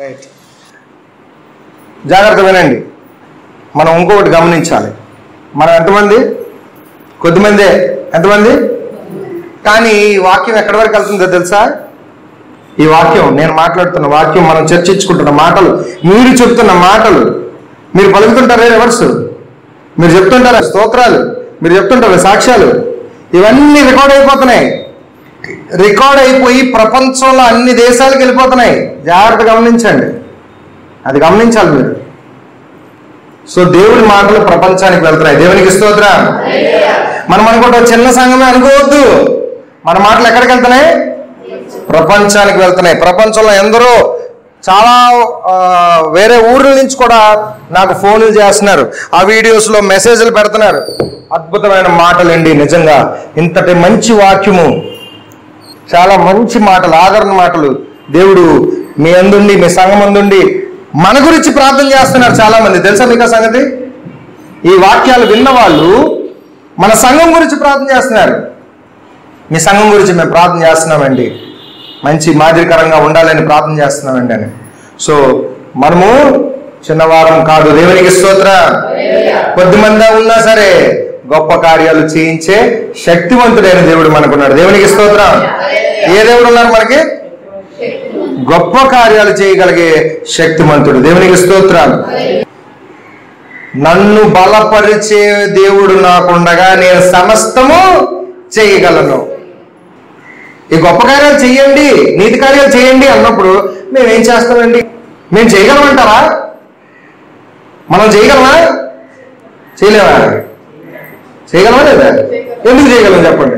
Right జాగ్రత్త వినండి మనం ఇంకొకటి గమనించాలి మనం ఎంతమంది కొద్దిమందే ఎంతమంది కానీ ఈ వాక్యం ఎక్కడి వరకు వెళ్తుందో తెలుసా ఈ వాక్యం నేను మాట్లాడుతున్న వాక్యం మనం చర్చించుకుంటున్న మాటలు మీరు చెప్తున్న మాటలు మీరు పలుకుతుంటారే రివర్స్ మీరు చెప్తుంటారా స్తోత్రాలు మీరు చెప్తుంటారు సాక్ష్యాలు ఇవన్నీ రికార్డ్ అయిపోతున్నాయి రికార్డ్ అయిపోయి ప్రపంచంలో అన్ని దేశాలకు వెళ్ళిపోతున్నాయి జాగ్రత్త గమనించండి అది గమనించాలి మీరు సో దేవుడి మాటలు ప్రపంచానికి వెళ్తున్నాయి దేవునికి స్తోత్ర మనం అనుకుంటాం చిన్న సంఘమే అనుకోవద్దు మన మాటలు ఎక్కడికి వెళ్తున్నాయి ప్రపంచానికి వెళ్తున్నాయి ప్రపంచంలో ఎందరో చాలా ఆ, వేరే ఊర్ల నుంచి కూడా నాకు ఫోన్లు చేస్తున్నారు ఆ వీడియోస్లో మెసేజ్లు పెడుతున్నారు అద్భుతమైన మాటలండి నిజంగా ఇంతటి మంచి వాక్యము చాలా మంచి మాటలు ఆదరణ మాటలు దేవుడు మీ అందుండి మీ సంఘం అందుండి మన గురించి ప్రార్థన చేస్తున్నారు చాలా మంది తెలుసా మీకు ఆ సంగతి ఈ వాక్యాలు విన్న వాళ్ళు మన సంఘం గురించి ప్రార్థన చేస్తున్నారు మీ సంఘం గురించి మేము ప్రార్థన చేస్తున్నామండి మంచి మాదిరికరంగా ఉండాలని ప్రార్థన చేస్తున్నామండి అని సో మనము చిన్నవారం కాదు దేవునికి స్తోత్ర కొద్ది మంది ఉన్నా సరే గొప్ప కార్యాలు చేయించే శక్తివంతుడైన దేవుడు మనకున్నాడు దేవునికి స్తోత్రం ఏ దేవుడు ఉన్నారు మనకి గొప్ప కార్యాలు చేయగలిగే శక్తిమంతుడు దేవునికి స్తోత్రాలు నన్ను బలపరిచే దేవుడు నాకుండగా నేను సమస్తము చేయగలను ఈ గొప్ప కార్యాలు చేయండి నీతి కార్యాలు చేయండి అన్నప్పుడు మేము ఏం చేస్తామండి మేము చేయగలమంటారా మనం చేయగలమా చేయలేమా చేయగలమా లేదా ఎందుకు చేయగలం చెప్పండి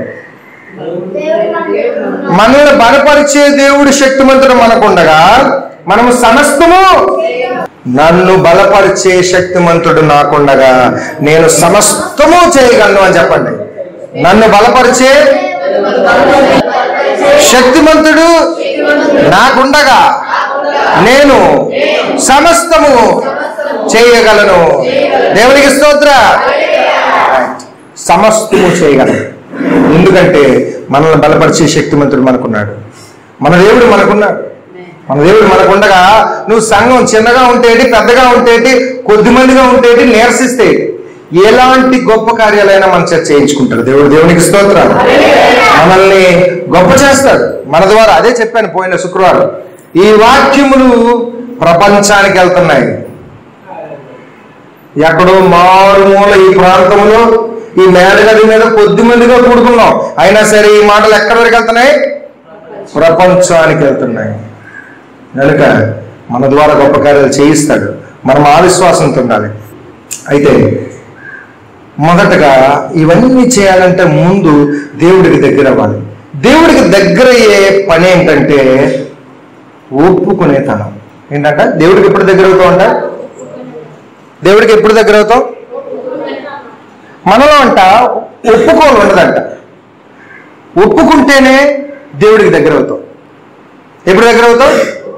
మనల్ని బలపరిచే దేవుడు శక్తిమంతుడు మనకుండగా మనము సమస్తము నన్ను బలపరిచే శక్తిమంతుడు నాకుండగా నేను సమస్తము చేయగలను అని చెప్పండి నన్ను బలపరిచే శక్తిమంతుడు నాకుండగా నేను సమస్తము చేయగలను దేవునికి స్తోత్ర సమస్తము చేయగలను ఎందుకంటే మనల్ని బలపరిచే శక్తిమంతుడు మనకున్నాడు మన దేవుడు మనకున్నాడు మన దేవుడు మనకుండగా నువ్వు సంఘం చిన్నగా ఉంటేటి పెద్దగా ఉంటేటి కొద్ది మందిగా ఉంటేటి నిరసిస్తే ఎలాంటి గొప్ప కార్యాలైనా మన చేత చేయించుకుంటాడు దేవుడు దేవునికి స్తోత్రాలు మనల్ని గొప్ప చేస్తాడు మన ద్వారా అదే చెప్పాను పోయిన శుక్రవారం ఈ వాక్యములు ప్రపంచానికి వెళ్తున్నాయి ఎక్కడో మారుమూల ఈ ప్రాంతంలో ఈ మేడగది మీద కొద్ది మందిగా కూడుకున్నాం అయినా సరే ఈ మాటలు ఎక్కడి వరకు వెళ్తున్నాయి ప్రపంచానికి వెళ్తున్నాయి కనుక మన ద్వారా గొప్ప కార్యాలు చేయిస్తాడు మనం ఆ విశ్వాసంతో ఉండాలి అయితే మొదటగా ఇవన్నీ చేయాలంటే ముందు దేవుడికి దగ్గర అవ్వాలి దేవుడికి దగ్గర అయ్యే పని ఏంటంటే ఒప్పుకునేతనం ఏంటంట దేవుడికి ఎప్పుడు దగ్గర అవుతావు అంట దేవుడికి ఎప్పుడు దగ్గర అవుతాం మనలో అంట ఒప్పుకోలు ఉండదంట ఒప్పుకుంటేనే దేవుడికి దగ్గర అవుతాం ఎప్పుడు దగ్గర అవుతాం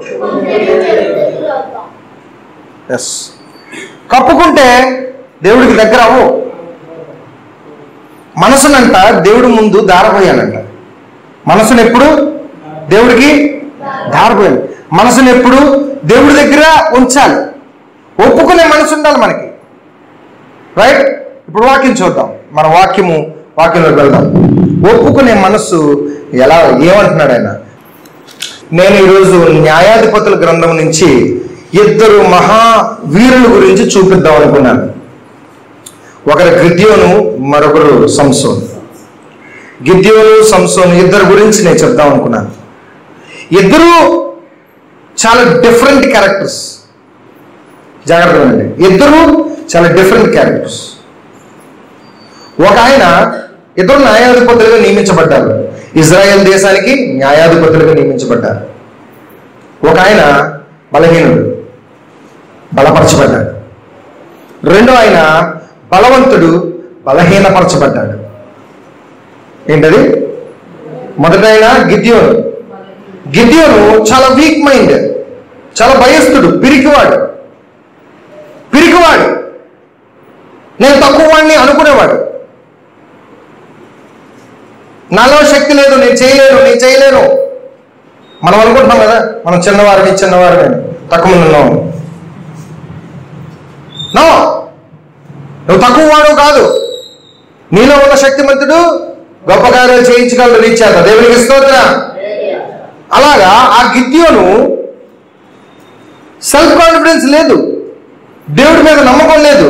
ఎస్ కప్పుకుంటే దేవుడికి దగ్గర అవ్వు మనసునంట దేవుడి ముందు దారపోయాలంట మనసును ఎప్పుడు దేవుడికి దారపోయాలి మనసును ఎప్పుడు దేవుడి దగ్గర ఉంచాలి ఒప్పుకునే మనసు ఉండాలి మనకి రైట్ ఇప్పుడు వాక్యం చూద్దాం మన వాక్యము వాక్యంలోకి వెళ్దాం ఒప్పుకునే మనస్సు ఎలా ఏమంటున్నాడు ఆయన నేను ఈరోజు న్యాయాధిపతుల గ్రంథం నుంచి ఇద్దరు మహా వీరుల గురించి చూపిద్దాం అనుకున్నాను ఒకరు గిద్యోను మరొకరు సంసోన్ గిద్యోను సంసోన్ ఇద్దరు గురించి నేను చెప్దాం అనుకున్నాను ఇద్దరు చాలా డిఫరెంట్ క్యారెక్టర్స్ జాగ్రత్తగా ఉండండి ఇద్దరు చాలా డిఫరెంట్ క్యారెక్టర్స్ ఒక ఆయన ఇద్దరు న్యాయాధిపతులుగా నియమించబడ్డారు ఇజ్రాయెల్ దేశానికి న్యాయాధిపతులుగా నియమించబడ్డారు ఒక ఆయన బలహీనుడు బలపరచబడ్డాడు రెండో ఆయన బలవంతుడు బలహీనపరచబడ్డాడు ఏంటది మొదటైన గిద్యోను గిద్యోను చాలా వీక్ మైండ్ చాలా భయస్థుడు పిరికివాడు పిరికివాడు నేను తక్కువ వాడిని అనుకునేవాడు నాలో శక్తి లేదు నేను చేయలేను నేను చేయలేను మనం అనుకుంటున్నాం కదా మనం చిన్నవారిని చిన్నవారిని అని. తక్కువ ఉన్నావు నో నువ్వు తక్కువ వాడు కాదు నీలో ఉన్న శక్తిమంతుడు గొప్ప కార్యాలు చేయించగలడు రీచ్చేత దేవునికి స్తోత్రం అలాగా ఆ గిద్యోను సెల్ఫ్ కాన్ఫిడెన్స్ లేదు దేవుడి మీద నమ్మకం లేదు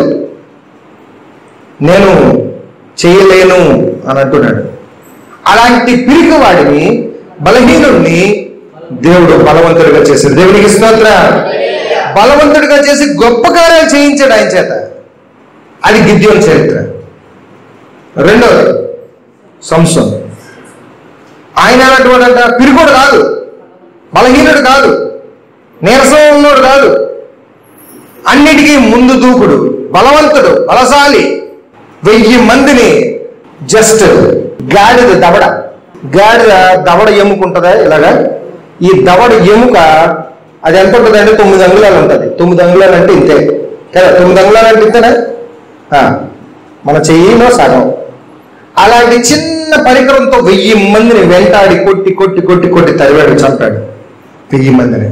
నేను చేయలేను అని అంటున్నాడు అలాంటి పిరికి వాడిని బలహీనుడిని దేవుడు బలవంతుడిగా చేశాడు దేవునికి స్తోత్ర బలవంతుడిగా చేసి గొప్ప కార్యాలు చేయించాడు ఆయన చేత అది గిద్యోని చరిత్ర రెండవది సంసం ఆయన ఎలాంటి అంట పిరికోడు కాదు బలహీనుడు కాదు నీరసం ఉన్నోడు కాదు అన్నిటికీ ముందు దూకుడు బలవంతుడు బలశాలి వెయ్యి మందిని జస్ట్ గాడిద దవడ గాడిద దవడ ఎముకుంటుందా ఇలాగా ఈ దవడ ఎముక అది ఎంత ఉంటుంది అంటే తొమ్మిది అంగుళాలు ఉంటుంది తొమ్మిది అంగుళాలు అంటే ఇంతే కదా తొమ్మిది అంగుళాలు అంటే ఇంతేనా ఆ, మన చెయ్యిలో సగం అలాంటి చిన్న పరికరంతో వెయ్యి మందిని వెంటాడి కొట్టి కొట్టి కొట్టి కొట్టి తరివాడు చంపాడు వెయ్యి మందిని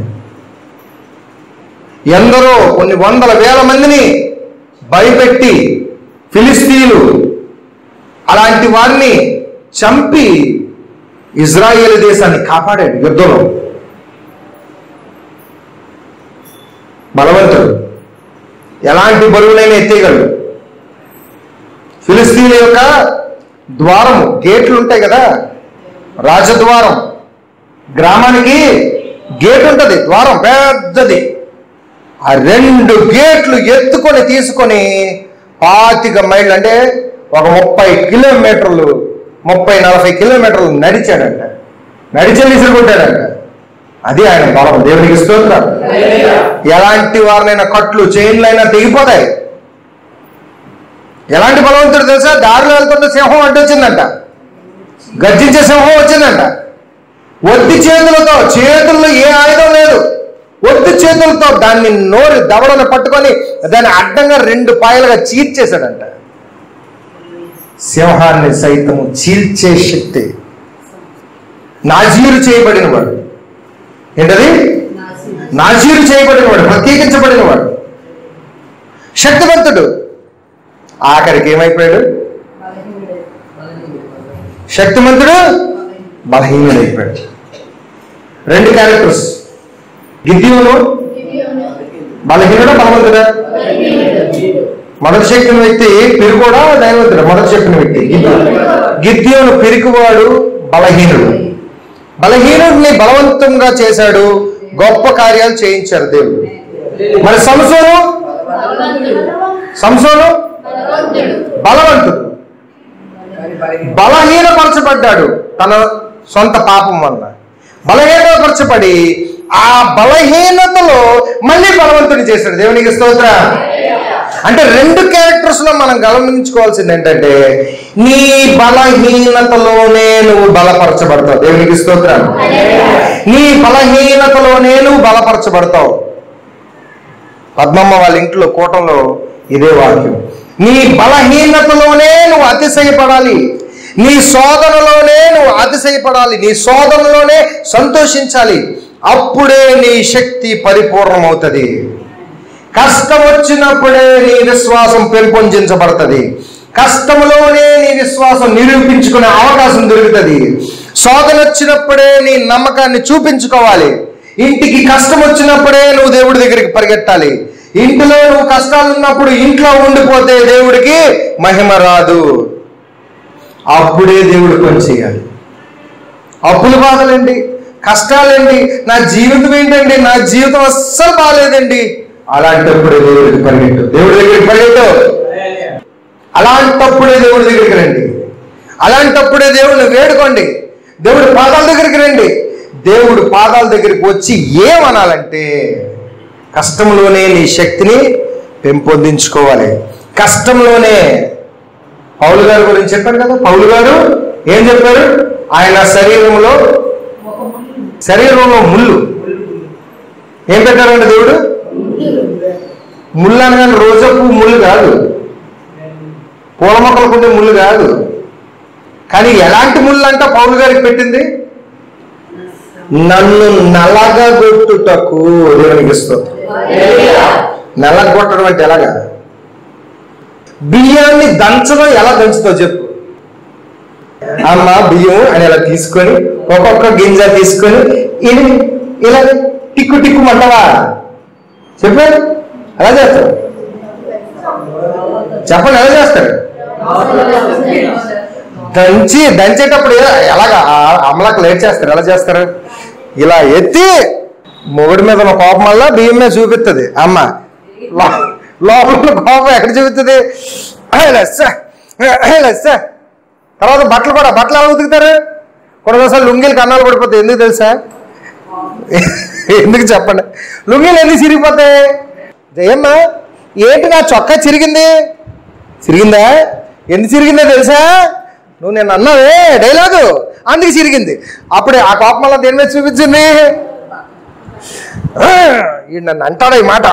ఎందరో కొన్ని వందల వేల మందిని భయపెట్టి ఫిలిస్తీన్లు అలాంటి వారిని చంపి ఇజ్రాయేల్ దేశాన్ని కాపాడాడు యుద్ధంలో బలవంతుడు ఎలాంటి బరువులైనా ఎత్తేయగలడు ఫిలిస్తీన్ యొక్క ద్వారము గేట్లు ఉంటాయి కదా రాజద్వారం గ్రామానికి గేట్ ఉంటుంది ద్వారం పెద్దది ఆ రెండు గేట్లు ఎత్తుకొని తీసుకొని పాతిక మైళ్ళు అంటే ఒక ముప్పై కిలోమీటర్లు ముప్పై నలభై కిలోమీటర్లు నడిచాడంట నడిచి విసురుకుంటాడంట అది ఆయన బలం దేవునికి స్తోత్రం ఎలాంటి వారినైనా కట్లు చైన్లైనా తెగిపోతాయి ఎలాంటి బలవంతుడు తెలుసా దారిలో వెళ్తున్న సింహం అడ్డొచ్చిందంట గర్జించే సింహం వచ్చిందంట ఒత్తి చేతులతో చేతుల్లో ఏ ఆయుధం లేదు ఒత్తి చేతులతో దాన్ని నోరు దవడను పట్టుకొని దాన్ని అడ్డంగా రెండు పాయలుగా చీల్చేశాడంట సింహాన్ని సైతము చీల్చే శక్తి నాజీరు చేయబడిన వాడు ఏంటది నాజీరు చేయబడిన వాడు ప్రత్యేకించబడిన వాడు శక్తివంతుడు ఆఖరికి ఏమైపోయాడు శక్తిమంతుడు బలహీనుడైపోయాడు రెండు క్యారెక్టర్స్ గిద్యోను బలహీనుడా బలవంతుడా మొదటి చెప్పిన వ్యక్తి పిరుగుడా దైవతుడు మొదటి చెప్పిన వ్యక్తి గిద్యోను. గిద్యోను పిరికివాడు బలహీనుడు బలహీనుడిని బలవంతంగా చేశాడు గొప్ప కార్యాలు చేయించాడు దేవుడు మరి సంసోను సంసోను బలవంతుడు బలహీనపరచబడ్డాడు తన సొంత పాపం వల్ల బలహీనపరచబడి ఆ బలహీనతలో మళ్ళీ బలవంతుని చేశాడు దేవునికి స్తోత్ర అంటే రెండు క్యారెక్టర్స్ లో మనం గమనించుకోవాల్సింది ఏంటంటే నీ బలహీనతలోనే నువ్వు బలపరచబడతావు దేవునికి స్తోత్రం నీ బలహీనతలోనే నువ్వు బలపరచబడతావు పద్మమ్మ వాళ్ళ ఇంట్లో కూటంలో ఇదే వాక్యం నీ బలహీనతలోనే నువ్వు అతిశయపడాలి నీ శోధనలోనే నువ్వు అతిశయపడాలి నీ శోధనలోనే సంతోషించాలి అప్పుడే నీ శక్తి పరిపూర్ణమవుతుంది కష్టం వచ్చినప్పుడే నీ విశ్వాసం పెంపొందించబడుతుంది కష్టంలోనే నీ విశ్వాసం నిరూపించుకునే అవకాశం దొరుకుతుంది శోధన వచ్చినప్పుడే నీ నమ్మకాన్ని చూపించుకోవాలి ఇంటికి కష్టం వచ్చినప్పుడే నువ్వు దేవుడి దగ్గరికి పరిగెట్టాలి ఇంటిలో నువ్వు కష్టాలు ఉన్నప్పుడు ఇంట్లో ఉండిపోతే దేవుడికి మహిమ రాదు అప్పుడే దేవుడు పని చేయాలి అప్పుల బాధలేండి కష్టాలేంటి నా జీవితం ఏంటండి నా జీవితం అస్సలు బాగాలేదండి అలాంటప్పుడే దేవుడికి పరిగెట్టు దేవుడి దగ్గరికి పరిగెట్టు అలాంటప్పుడే దేవుడి దగ్గరికి రండి అలాంటప్పుడే దేవుడిని వేడుకోండి దేవుడి పాదాల దగ్గరికి రండి దేవుడు పాదాల దగ్గరికి వచ్చి ఏమనాలంటే కష్టంలోనే నీ శక్తిని పెంపొందించుకోవాలి కష్టంలోనే పౌలు గారి గురించి చెప్పారు కదా పౌలు గారు ఏం చెప్పారు ఆయన శరీరంలో శరీరంలో ముళ్ళు ఏం పెట్టారండి దేవుడు ముళ్ళు అనగానే రోజా పువ్వు ముళ్ళు కాదు పూల మొక్కలకు ఉండే ముళ్ళు కాదు కానీ ఎలాంటి ముళ్ళు అంట పౌలు గారికి పెట్టింది నన్ను నలగగొట్టుటకు దేవునికి స్తోత్రం నలగొట్టడం అంటే ఎలాగా బియ్యాన్ని దంచడం ఎలా దంచుతావు చెప్పు అమ్మ బియ్యం అని ఇలా తీసుకొని ఒక్కొక్క గింజ తీసుకొని ఇది ఇలా టిక్కు టిక్కు మంటవా చెప్పారు ఎలా చేస్తారు చెప్పండి ఎలా చేస్తారు దంచి దంచేటప్పుడు ఏ- ఎలాగా ఆ- అమలకు లేట్ చేస్తారు ఎలా చేస్తారు ఇలా ఎత్తి మొగుడి మీద ఉన్న కోపం వల్ల బియ్యం మీద చూపిస్తుంది అమ్మ లో- లోపల ఉన్న కోపం ఎక్కడ చూపిస్తుంది లెస్స లెస్స తర్వాత బట్టలు కూడా బట్టలు ఎలా ఉతుకుతారు కొన్నిసార్లు లుంగీలు కన్నాలు పడిపోతాయి ఎందుకు తెలుసా ఎందుకు చెప్పండి లుంగీలు ఎందుకు చిరిగిపోతాయి జయమ్మ ఏంటి నా చొక్కా చిరిగింది చిరిగిందా ఎందుకు చిరిగిందో తెలుసా నువ్వు నేను అన్నావే డైలాగు అందుకు చిరిగింది అప్పుడే ఆ కోపం వల్ల దేని మీద చూపించింది ఈ నన్ను అంటాడు ఈ మాట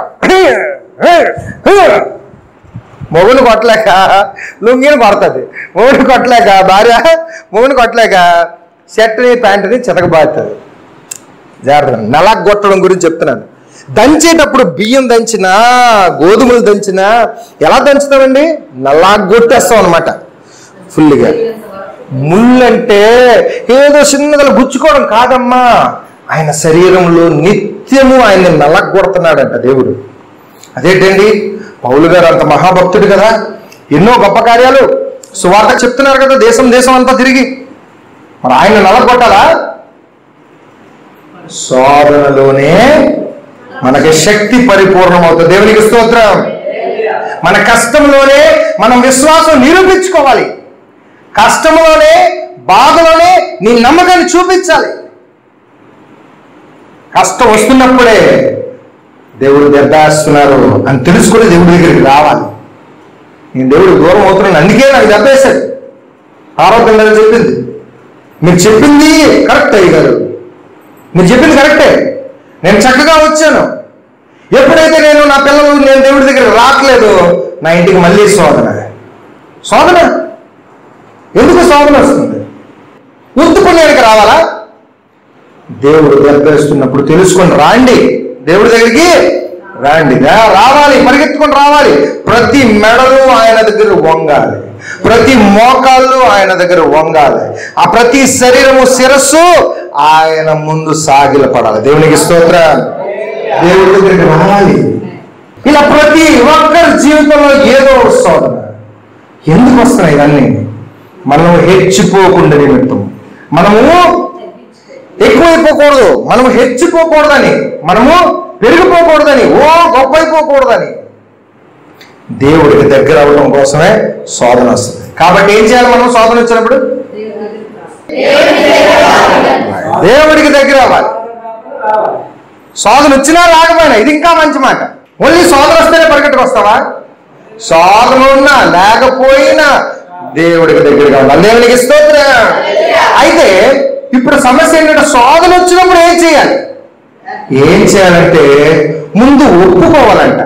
మొగుని కొట్టలేక లుంగిని కొడుతుంది మొగుని కొట్టలేక భార్య మొగుని కొట్టలేక షర్ట్ని ప్యాంటుని చితకబారుతుంది జాగ్రత్త నలగొట్టడం గురించి చెప్తున్నాను దంచేటప్పుడు బియ్యం దంచినా గోధుమలు దంచినా ఎలా దంచుతామండి నలాగొట్టేస్తాం అనమాట ఫుల్గా ముళ్ళంటే ఏదో చిన్నగా గుచ్చుకోవడం కాదమ్మా ఆయన శరీరంలో నిత్యము ఆయన్ని నలగొడుతున్నాడంట దేవుడు అదేంటండి పౌలు గారు అంత మహాభక్తుడు కదా ఎన్నో గొప్ప కార్యాలు సువార్త చెప్తున్నారు కదా దేశం దేశం అంతా తిరిగి మరి ఆయన నలగొట్టాలా శోధనలోనే మనకి శక్తి పరిపూర్ణమవుతుంది దేవునికి స్తోత్రం మన కష్టంలోనే మనం విశ్వాసం నిరూపించుకోవాలి కష్టంలోనే బాధలోనే నీ నమ్మకాన్ని చూపించాలి కష్టం వస్తున్నప్పుడే దేవుడు దెబ్బేస్తున్నారు అని తెలుసుకుని దేవుడి దగ్గరికి రావాలి నేను దేవుడు దూరం అవుతున్నాను అందుకే నాకు దెబ్బేశాడు ఆరోగ్యం గారు చెప్పింది మీరు చెప్పింది కరెక్ట్ అయ్యారు మీరు చెప్పింది కరెక్టే నేను చక్కగా వచ్చాను ఎప్పుడైతే నేను నా పిల్లలు నేను దేవుడి దగ్గర రావట్లేదు నా ఇంటికి మళ్ళీ శోధన శోధన ఎందుకు శోధన వస్తుంది ఉత్తు పుణ్యానికి రావాలా దేవుడు దెబ్బేస్తున్నప్పుడు తెలుసుకొని రాండి దేవుడి దగ్గరికి రాండి రా- రావాలి పరిగెత్తుకొని రావాలి ప్రతి మెడలు ఆయన దగ్గర వంగాలి ప్రతి మోకాళ్ళు ఆయన దగ్గర వంగాలి ఆ ప్రతి శరీరము శిరస్సు ఆయన ముందు సాగిల పడాలి దేవునికి స్తోత్ర దేవుడి దగ్గరికి రావాలి ఇలా ప్రతి ఒక్కరి జీవితంలో ఏదో ఒక శోధన ఎందుకు వస్తున్నాయి ఇవన్నీ మనం హెచ్చిపోకుండా నిమిత్తం మనము ఎక్కువైపోకూడదు మనము హెచ్చిపోకూడదని మనము పెరిగిపోకూడదని ఓ గొప్ప అయిపోకూడదని దేవుడికి దగ్గర అవడం కోసమే శోధన వస్తుంది కాబట్టి ఏం చేయాలి మనం శోధన వచ్చినప్పుడు దేవుడికి దగ్గర అవ్వాలి శోధన వచ్చినా రాకపోయినా ఇది ఇంకా మంచి మాట ఓన్లీ శోధన వస్తేనే పరిగెట్టుకు వస్తావా శోధన ఉన్నా లేకపోయినా దేవుడికి దగ్గరగా ఉండాలి దేవునికి స్తోత్రం అయితే ఇప్పుడు సమస్య ఏంటంటే శోధన వచ్చినప్పుడు ఏం చేయాలి ఏం చేయాలంటే ముందు ఒప్పుకోవాలంట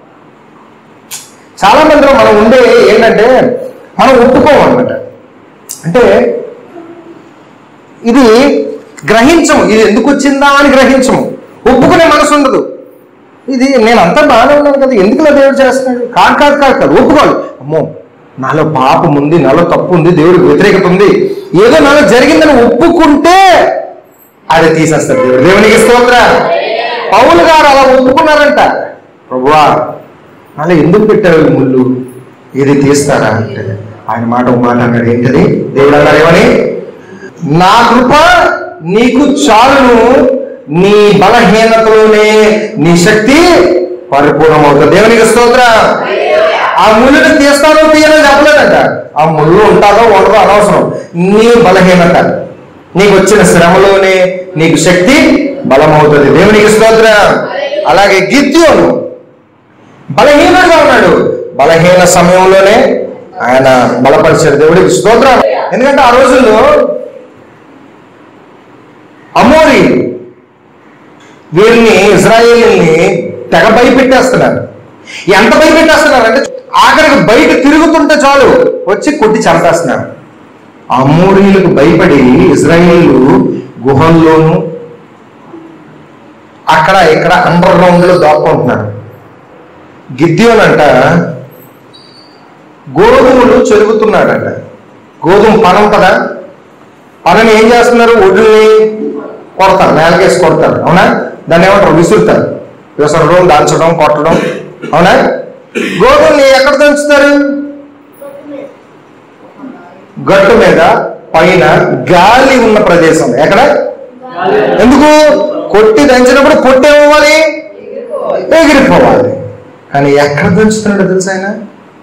చాలా మందిలో మనం ఉండే ఏంటంటే మనం ఒప్పుకోమన్నమాట అంటే ఇది గ్రహించము ఇది ఎందుకు వచ్చిందా అని గ్రహించము ఒప్పుకునే మనసు ఉండదు ఇది నేను అంతా బాగానే ఉన్నాను కదా ఎందుకు ఇలా దేవుడు చేస్తున్నాడు కాదు కాదు కాదు కాదు ఒప్పుకోవాలి అమ్మో నాలో పాపం ఉంది నాలో తప్పు ఉంది దేవుడికి వ్యతిరేకత ఉంది ఏదో నాలో జరిగిందని ఒప్పుకుంటే అది తీసేస్తాడు దేవుడు దేవునికి స్తోత్ర పౌలు గారు అలా ఒప్పుకున్నారంట ప్రభువా అలా ఎందుకు పెట్టారు ఈ ముళ్ళు ఇది తీస్తారా అంటే ఆయన మాట ఒక మాట అన్నాడు ఏంటది దేవుడు అన్నాడు ఏమని నా కృప నీకు చాలును నీ బలహీనతలోనే నీ శక్తి పరిపూర్ణమవుతుంది దేవునికి స్తోత్ర ఆ ముళ్ళుని తీస్తానో తీయనో చెప్పలేదంట ఆ ముళ్ళు ఉంటుందో ఉండదో అనవసరం నీ బలహీనత నీకు వచ్చిన శ్రమలోనే నీకు శక్తి బలమవుతుంది దేవునికి స్తోత్ర అలాగే గిద్యోను బలహీనంగా ఉన్నాడు బలహీన సమయంలోనే ఆయన బలపరిచాడు దేవుడికి స్తోత్రం ఎందుకంటే ఆ రోజుల్లో అమోరి వీరిని ఇజ్రాయేల్ని తెగ భయపెట్టేస్తున్నారు ఎంత భయపెట్టేస్తున్నారు అంటే ఆఖరికి బయట తిరుగుతుంటే చాలు వచ్చి కొట్టి చంపేస్తున్నారు అమోరీలకు భయపడి ఇజ్రాయేలు గుహల్లోను అక్కడ ఇక్కడ అండర్ గ్రౌండ్ లో దాక్కుంటున్నాడు గిద్యోనంట గోధుమలు చెరుగుతున్నాడంట గోధుమ పనం కదా పనని ఏం చేస్తున్నారు ఒడ్డుని కొడతారు నేలకేసి కొడతారు అవునా దాన్ని ఏమంటారు విసురుతారు విసరడం దాల్చడం కొట్టడం అవునా గోధుమని ఎక్కడ దంచుతారు గట్టు మీద పైన గాలి ఉన్న ప్రదేశం ఎక్కడ ఎందుకు కొట్టి దంచినప్పుడు పొట్టి ఏమవ్వాలి ఎగిరిపోవాలి కానీ ఎక్కడ దంచుతున్నాడు తెలుసా ఆయన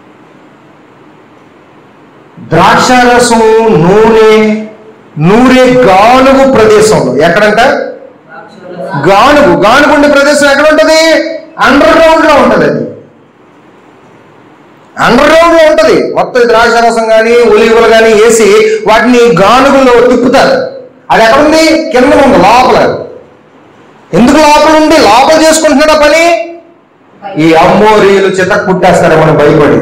ద్రాక్షారసం నూనె నూనె గానుగు ప్రదేశంలో ఎక్కడంట గానుగు గానుగు ఉండే ప్రదేశం ఎక్కడ ఉంటది అండర్ గ్రౌండ్ లో ఉంటది అది అండర్ గ్రౌండ్ లో ఉంటది మొత్తం ఈ ద్రాక్షారసం కానీ ఒలివలు కానీ వేసి వాటిని గానుగులో తిప్పుతారు అది ఎక్కడ ఉంది కింద ఉంది లోపల ఎందుకు లోపల ఉండి లోపల చేసుకుంటున్నాడు ఆ పని ఈ అమ్మోరీలు చితక్ పుట్టేస్తారేమని భయపడి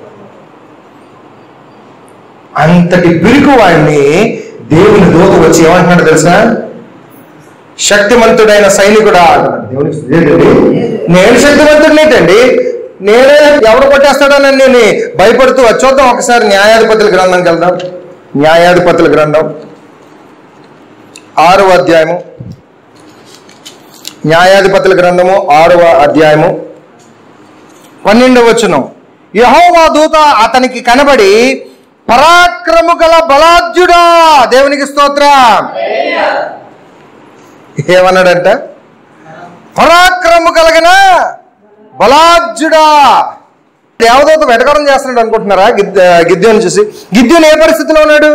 అంతటి పిరికి వాడిని దేవుని దూత వచ్చి ఏమంటున్నాడు తెలుసా శక్తిమంతుడైన సైనికుడా అంటున్నాడు దేవునికి ఏంటండి నేను శక్తివంతుడినేటండి నేనే ఎవరు కొట్టేస్తాడని నేను భయపడుతూ వచ్చి చూద్దాం ఒకసారి న్యాయాధిపతుల గ్రంథంకి వెళ్దాం న్యాయాధిపతుల గ్రంథం ఆరవ అధ్యాయము న్యాయాధిపతుల గ్రంథము ఆరవ అధ్యాయము పన్నెండవ వచనం యహోవా దూత అతనికి కనబడి పరాక్రము గల బలాజ్యుడా దేవునికి స్తోత్ర ఏమన్నాడంట పరాక్రము కలిగిన బలాజ్యుడా దేవదూత వెటకరం చేస్తున్నాడు అనుకుంటున్నారా గిద్ద గిద్యోని చూసి గిద్యోని ఏ పరిస్థితిలో ఉన్నాడు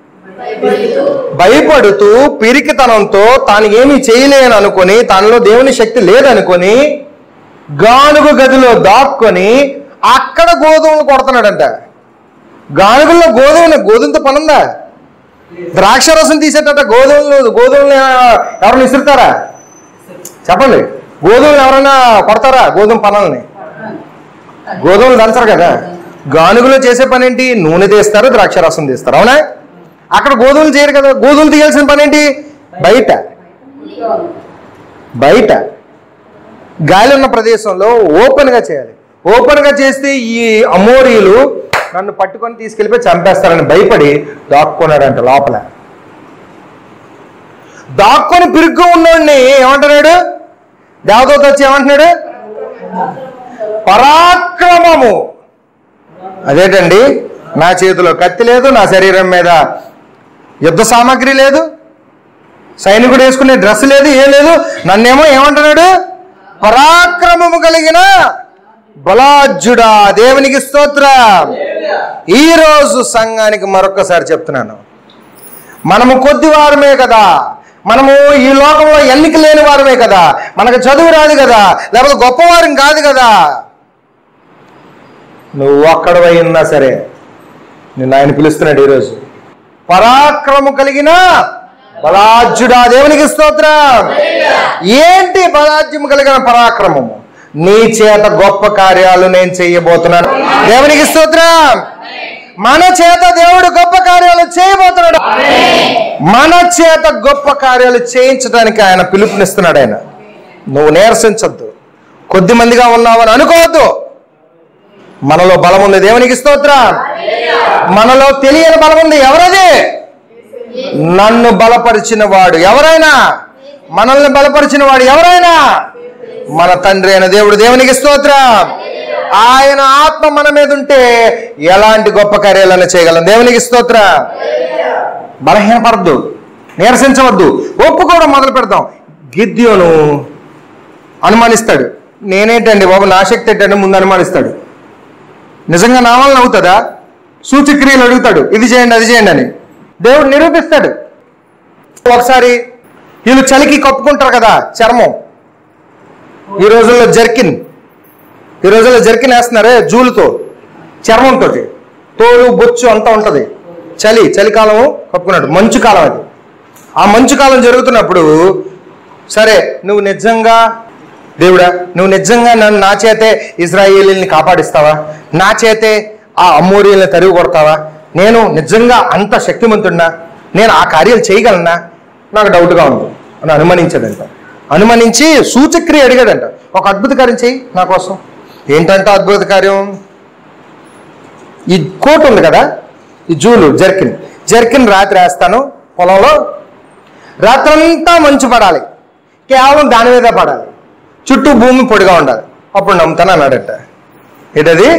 భయపడుతూ పిరికితనంతో తాను ఏమీ చేయలేను అనుకొని తనలో దేవుని శక్తి లేదనుకొని గానుగు గదిలో దాక్కొని అక్కడ గోధుమలు కొడుతున్నాడంట గానుగుల్లో గోధుమ గోధుమతో పనుందా ద్రాక్ష రసం తీసేటట్ట గోధుమలు గోధుమలు ఎవరైనా ఇసురుతారా చెప్పండి గోధుమలు ఎవరైనా కొడతారా గోధుమ పనులని గోధుమలు దంచరు కదా గానుగులో చేసే పని ఏంటి నూనె తీస్తారు ద్రాక్ష రసం తీస్తారు అవునా అక్కడ గోధుమలు చేయరు కదా గోధుమలు తీయాల్సిన పని ఏంటి బయట బయట గాలి ఉన్న ప్రదేశంలో ఓపెన్ గా చేయాలి ఓపెన్ గా చేస్తే ఈ అమోరీలు నన్ను పట్టుకొని తీసుకెళ్ళిపోయి చంపేస్తారని భయపడి దాక్కున్నాడంట లోపల దాక్కొని పిరుగ్గా ఉన్నోడిని ఏమంటున్నాడు దేవదూత వచ్చి ఏమంటున్నాడు పరాక్రమము అదేటండి నా చేతిలో కత్తి లేదు నా శరీరం మీద యుద్ధ సామాగ్రి లేదు సైనికుడు వేసుకునే డ్రెస్ లేదు ఏం లేదు నన్నేమో ఏమంటున్నాడు పరాక్రమము కలిగిన బలాజ్జుడా దేవునికి స్తోత్ర ఈ రోజు సంఘానికి మరొకసారి చెప్తున్నాను మనము కొద్ది వారమే కదా మనము ఈ లోకంలో ఎన్నిక లేని వారమే కదా మనకు చదువు రాదు కదా లేకపోతే గొప్పవారం కాదు కదా నువ్వు ఒక్కడవై ఉన్నా సరే నిన్ను ఆయన పిలుస్తున్నాడు ఈరోజు పరాక్రమం కలిగిన బలాజ్యుడా దేవునికి స్తోత్రం ఏంటి బలాజ్యం కలిగిన పరాక్రమము నీ చేత గొప్ప కార్యాలు నేను చేయబోతున్నాను దేవునికి స్తోత్రం మన చేత దేవుడు గొప్ప కార్యాలు చేయబోతున్నాడు మన చేత గొప్ప కార్యాలు చేయించడానికి ఆయన పిలుపునిస్తున్నాడు ఆయన నువ్వు నీరసించద్దు కొద్ది మందిగా ఉన్నావని అనుకోవద్దు మనలో బలం ఉంది దేవునికి స్తోత్రం మనలో తెలియని బలం ఉంది ఎవరది నన్ను బలపరిచిన వాడు ఎవరైనా మనల్ని బలపరిచిన వాడు ఎవరైనా మన తండ్రి అయిన దేవుడు దేవునికి స్తోత్రం ఆయన ఆత్మ మన మీద ఉంటే ఎలాంటి గొప్ప కార్యాలను చేయగలం దేవునికి స్తోత్రం బలహీనపడద్దు నీరసించవద్దు ఒప్పుకోవడం మొదలు పెడతాం గిద్యోను అనుమానిస్తాడు నేనేంటండి బాబు నా శక్తి ఏంటంటే ముందు అనుమానిస్తాడు నిజంగా నా వలన అవుతుందా సూచక్రియలు అడుగుతాడు ఇది చేయండి అది చేయండి అని దేవుడు నిరూపిస్తాడు ఒకసారి వీళ్ళు చలికి కప్పుకుంటారు కదా చర్మం ఈ రోజుల్లో జర్కిన్ ఈ రోజుల్లో జర్కిన్ వేస్తున్నారే జూలుతో చర్మంతో తోలు బొచ్చు అంతా ఉంటది చలి చలికాలం కప్పుకున్నాడు మంచు కాలం అది ఆ మంచు కాలం జరుగుతున్నప్పుడు సరే నువ్వు నిజంగా దేవుడా నువ్వు నిజంగా నన్ను నా చేతే ఇజ్రాయేలీని కాపాడిస్తావా నా చేతే ఆ అమ్మోరియల్ని తరిగి కొడతావా నేను నిజంగా అంత శక్తిమంతుడినా నేను ఆ కార్యాలు చేయగలనా నాకు డౌట్గా ఉంది అని అనుమానించాడంట అనుమానించి సూచక్రియ అడిగాడంట ఒక అద్భుత కార్యం చెయ్యి నా కోసం ఏంటంటే అద్భుత కార్యం ఈ కోట్ ఉంది కదా ఈ జూలు జర్కిన్ జర్కిన్ రాత్రి వేస్తాను పొలంలో రాత్రంతా మంచు పడాలి కేవలం దాని మీద పడాలి చుట్టూ భూమి పొడిగా ఉండాలి అప్పుడు నమ్ముతాను అన్నాడట ఏంటది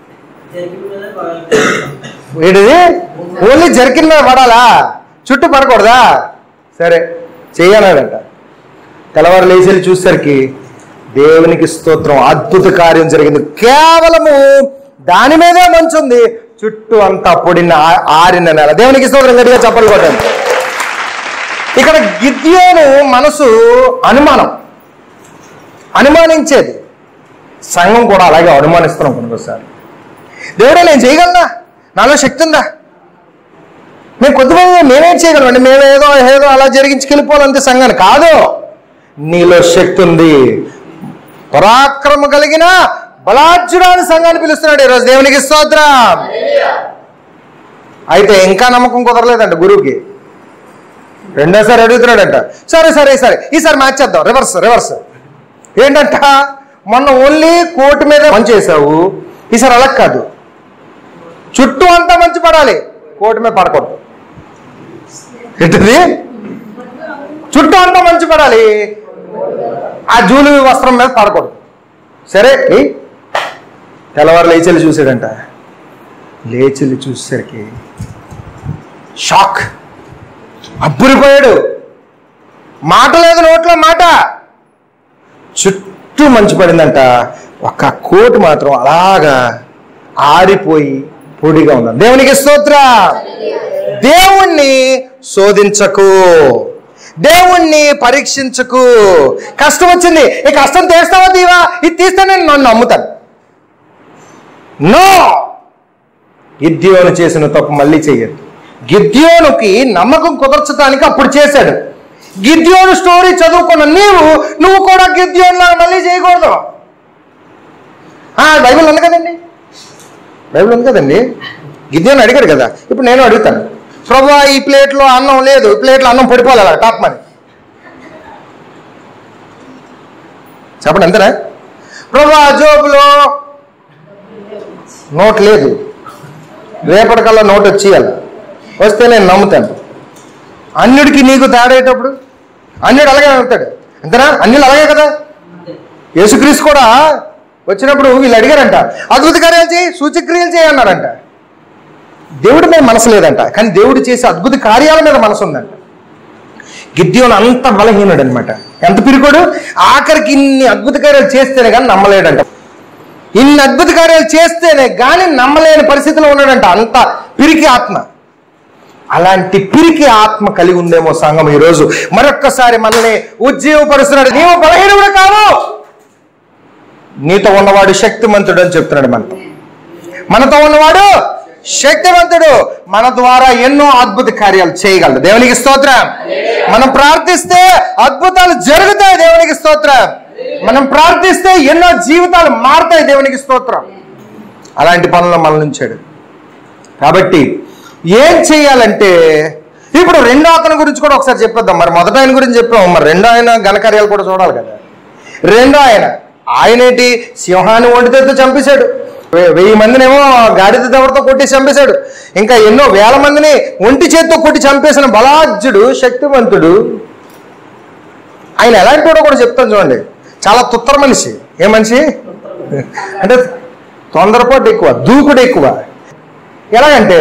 ఏంటిది ఓన్లీ జర్కిన్ మీద పడాలా చుట్టూ పడకూడదా సరే చెయ్యన్నాడంట తెల్లవారు లేచి చూసరికి దేవునికి స్తోత్రం అద్భుత కార్యం జరిగింది కేవలము దాని మీదే మంచుంది చుట్టూ అంతా పొడిన ఆ- ఆరిన నెల దేవునికి స్తోత్రం గట్టిగా చెప్పలు కొట్టాను ఇక్కడ గిద్యోను మనసు అనుమానం అనుమానించేది సంఘం కూడా అలాగే అనుమానిస్తున్నాం కొన్నిసార్లు దేవుడే నేను చేయగలనా నాలో శక్తి ఉందా మేము కొద్దిమంది మేమేం చేయగలమండి మేము ఏదో ఏదో అలా జరిగించుకెళ్ళిపోవాలంతే సంఘాన్ని కాదు నీలో శక్తి ఉంది పరాక్రమ కలిగిన బలార్జుడాన్ని సంఘాన్ని పిలుస్తున్నాడు ఈరోజు దేవునికి స్తోత్రం అయితే ఇంకా నమ్మకం కుదరలేదంట గురువుకి రెండోసారి అడుగుతున్నాడంట సరే సరే సరే ఈసారి మార్చేద్దాం రివర్స్ రివర్స్ ఏంటంట మొన్న ఓన్లీ కోర్టు మీద మంచి చేసావు ఈసారి అలా కాదు చుట్టూ అంతా మంచి పడాలి కోర్టు మీద పడకూడదు ఏంటిది చుట్టూ అంతా మంచి పడాలి ఆ జూలు వస్త్రం మీద పడకూడదు సరే ఏయ్. తెల్లవారు లేచెల్లి చూసాడంట లేచెల్లి చూసేసరికి షాక్ అబ్బురిపోయాడు మాట లేదు నోట్లో మాట చుట్టూ మంచు పడిందంట ఒక్క కోటు మాత్రం అలాగా ఆరిపోయి పొడిగా ఉంది దేవునికి స్తోత్ర దేవుణ్ణి శోధించకు దేవుణ్ణి పరీక్షించకు కష్టం వచ్చింది ఈ కష్టం తీస్తావా దీవా ఇది తీస్తే నేను నన్ను నమ్ముతాను నో గిద్యోను చేసిన తప్పు మళ్ళీ చెయ్యదు గిద్యోనుకి నమ్మకం కుదర్చడానికి అప్పుడు చేశాడు గిద్యోను స్టోరీ చదువుకున్న నీవు నువ్వు కూడా గిద్యోన్లాగా మళ్ళీ చేయకూడదు ఆ, బైబిల్ ఉంది కదండి బైబిల్ ఉంది కదండి గిద్యోను అడిగాడు కదా ఇప్పుడు నేను అడుగుతాను ప్రభా ఈ ప్లేట్లో అన్నం లేదు ఈ ప్లేట్లో అన్నం పడిపోవాలి అలా టాప్ మరి చెప్పండి అంతేనా ప్రభా జోబులో నోట్ లేదు రేపటికల్లా నోట్ వచ్చేయాలి వస్తే నేను నమ్ముతాను అన్యుడికి నీకు తేడేటప్పుడు అన్యుడు అలాగే అవుతాడు అంతేనా అన్యులు అలాగే కదా యేసుక్రీస్తు కూడా వచ్చినప్పుడు వీళ్ళు అడిగారంట అద్భుత కార్యాలు చేయి సూచక్రియలు చేయి అన్నారంట దేవుడి మీద మనసు లేదంట కానీ దేవుడు చేసే అద్భుత కార్యాల మీద మనసు ఉందంట గిద్యోను అంత బలహీనుడు అనమాట ఎంత పిరికోడు ఆఖరికి ఇన్ని అద్భుత కార్యాలు చేస్తేనే కానీ నమ్మలేడంట ఇన్ని అద్భుత కార్యాలు చేస్తేనే కానీ నమ్మలేని పరిస్థితిలో ఉన్నాడంట అంత పిరికి ఆత్మ అలాంటి పిరికి ఆత్మ కలిగి ఉందేమో సంఘం ఈరోజు మరొక్కసారి మనల్ని ఉజ్జీవపరుస్తున్నాడు నీవు బలహీనుడు కావు నీతో ఉన్నవాడు శక్తిమంతుడు అని చెప్తున్నాడు మనతో మనతో ఉన్నవాడు శక్తివంతుడు మన ద్వారా ఎన్నో అద్భుత కార్యాలు చేయగలడు దేవునికి స్తోత్రం మనం ప్రార్థిస్తే అద్భుతాలు జరుగుతాయి దేవునికి స్తోత్రం మనం ప్రార్థిస్తే ఎన్నో జీవితాలు మారుతాయి దేవునికి స్తోత్రం అలాంటి పనులు మనల్ని ఉంచాడు కాబట్టి ఏం చేయాలంటే ఇప్పుడు రెండో అతని గురించి కూడా ఒకసారి చెప్పేద్దాం మరి మొదట ఆయన గురించి చెప్పాం మరి రెండో ఆయన ఘనకార్యాలు కూడా చూడాలి కదా రెండో ఆయన ఆయనేంటి సింహాన్ని ఒంటితో చంపేశాడు వె- వెయ్యి మందినేమో గాడిద దెబ్బతో కొట్టి చంపేశాడు ఇంకా ఎన్నో వేల మందిని ఒంటి చేత్తో కొట్టి చంపేసిన బలాజ్యుడు శక్తివంతుడు ఆయన ఎలాంటి వాడో కూడా చెప్తాను చూడండి చాలా తుత్తర మనిషి ఏ మనిషి అంటే తొందరపాటు ఎక్కువ దూకుడు ఎక్కువ ఎలాగంటే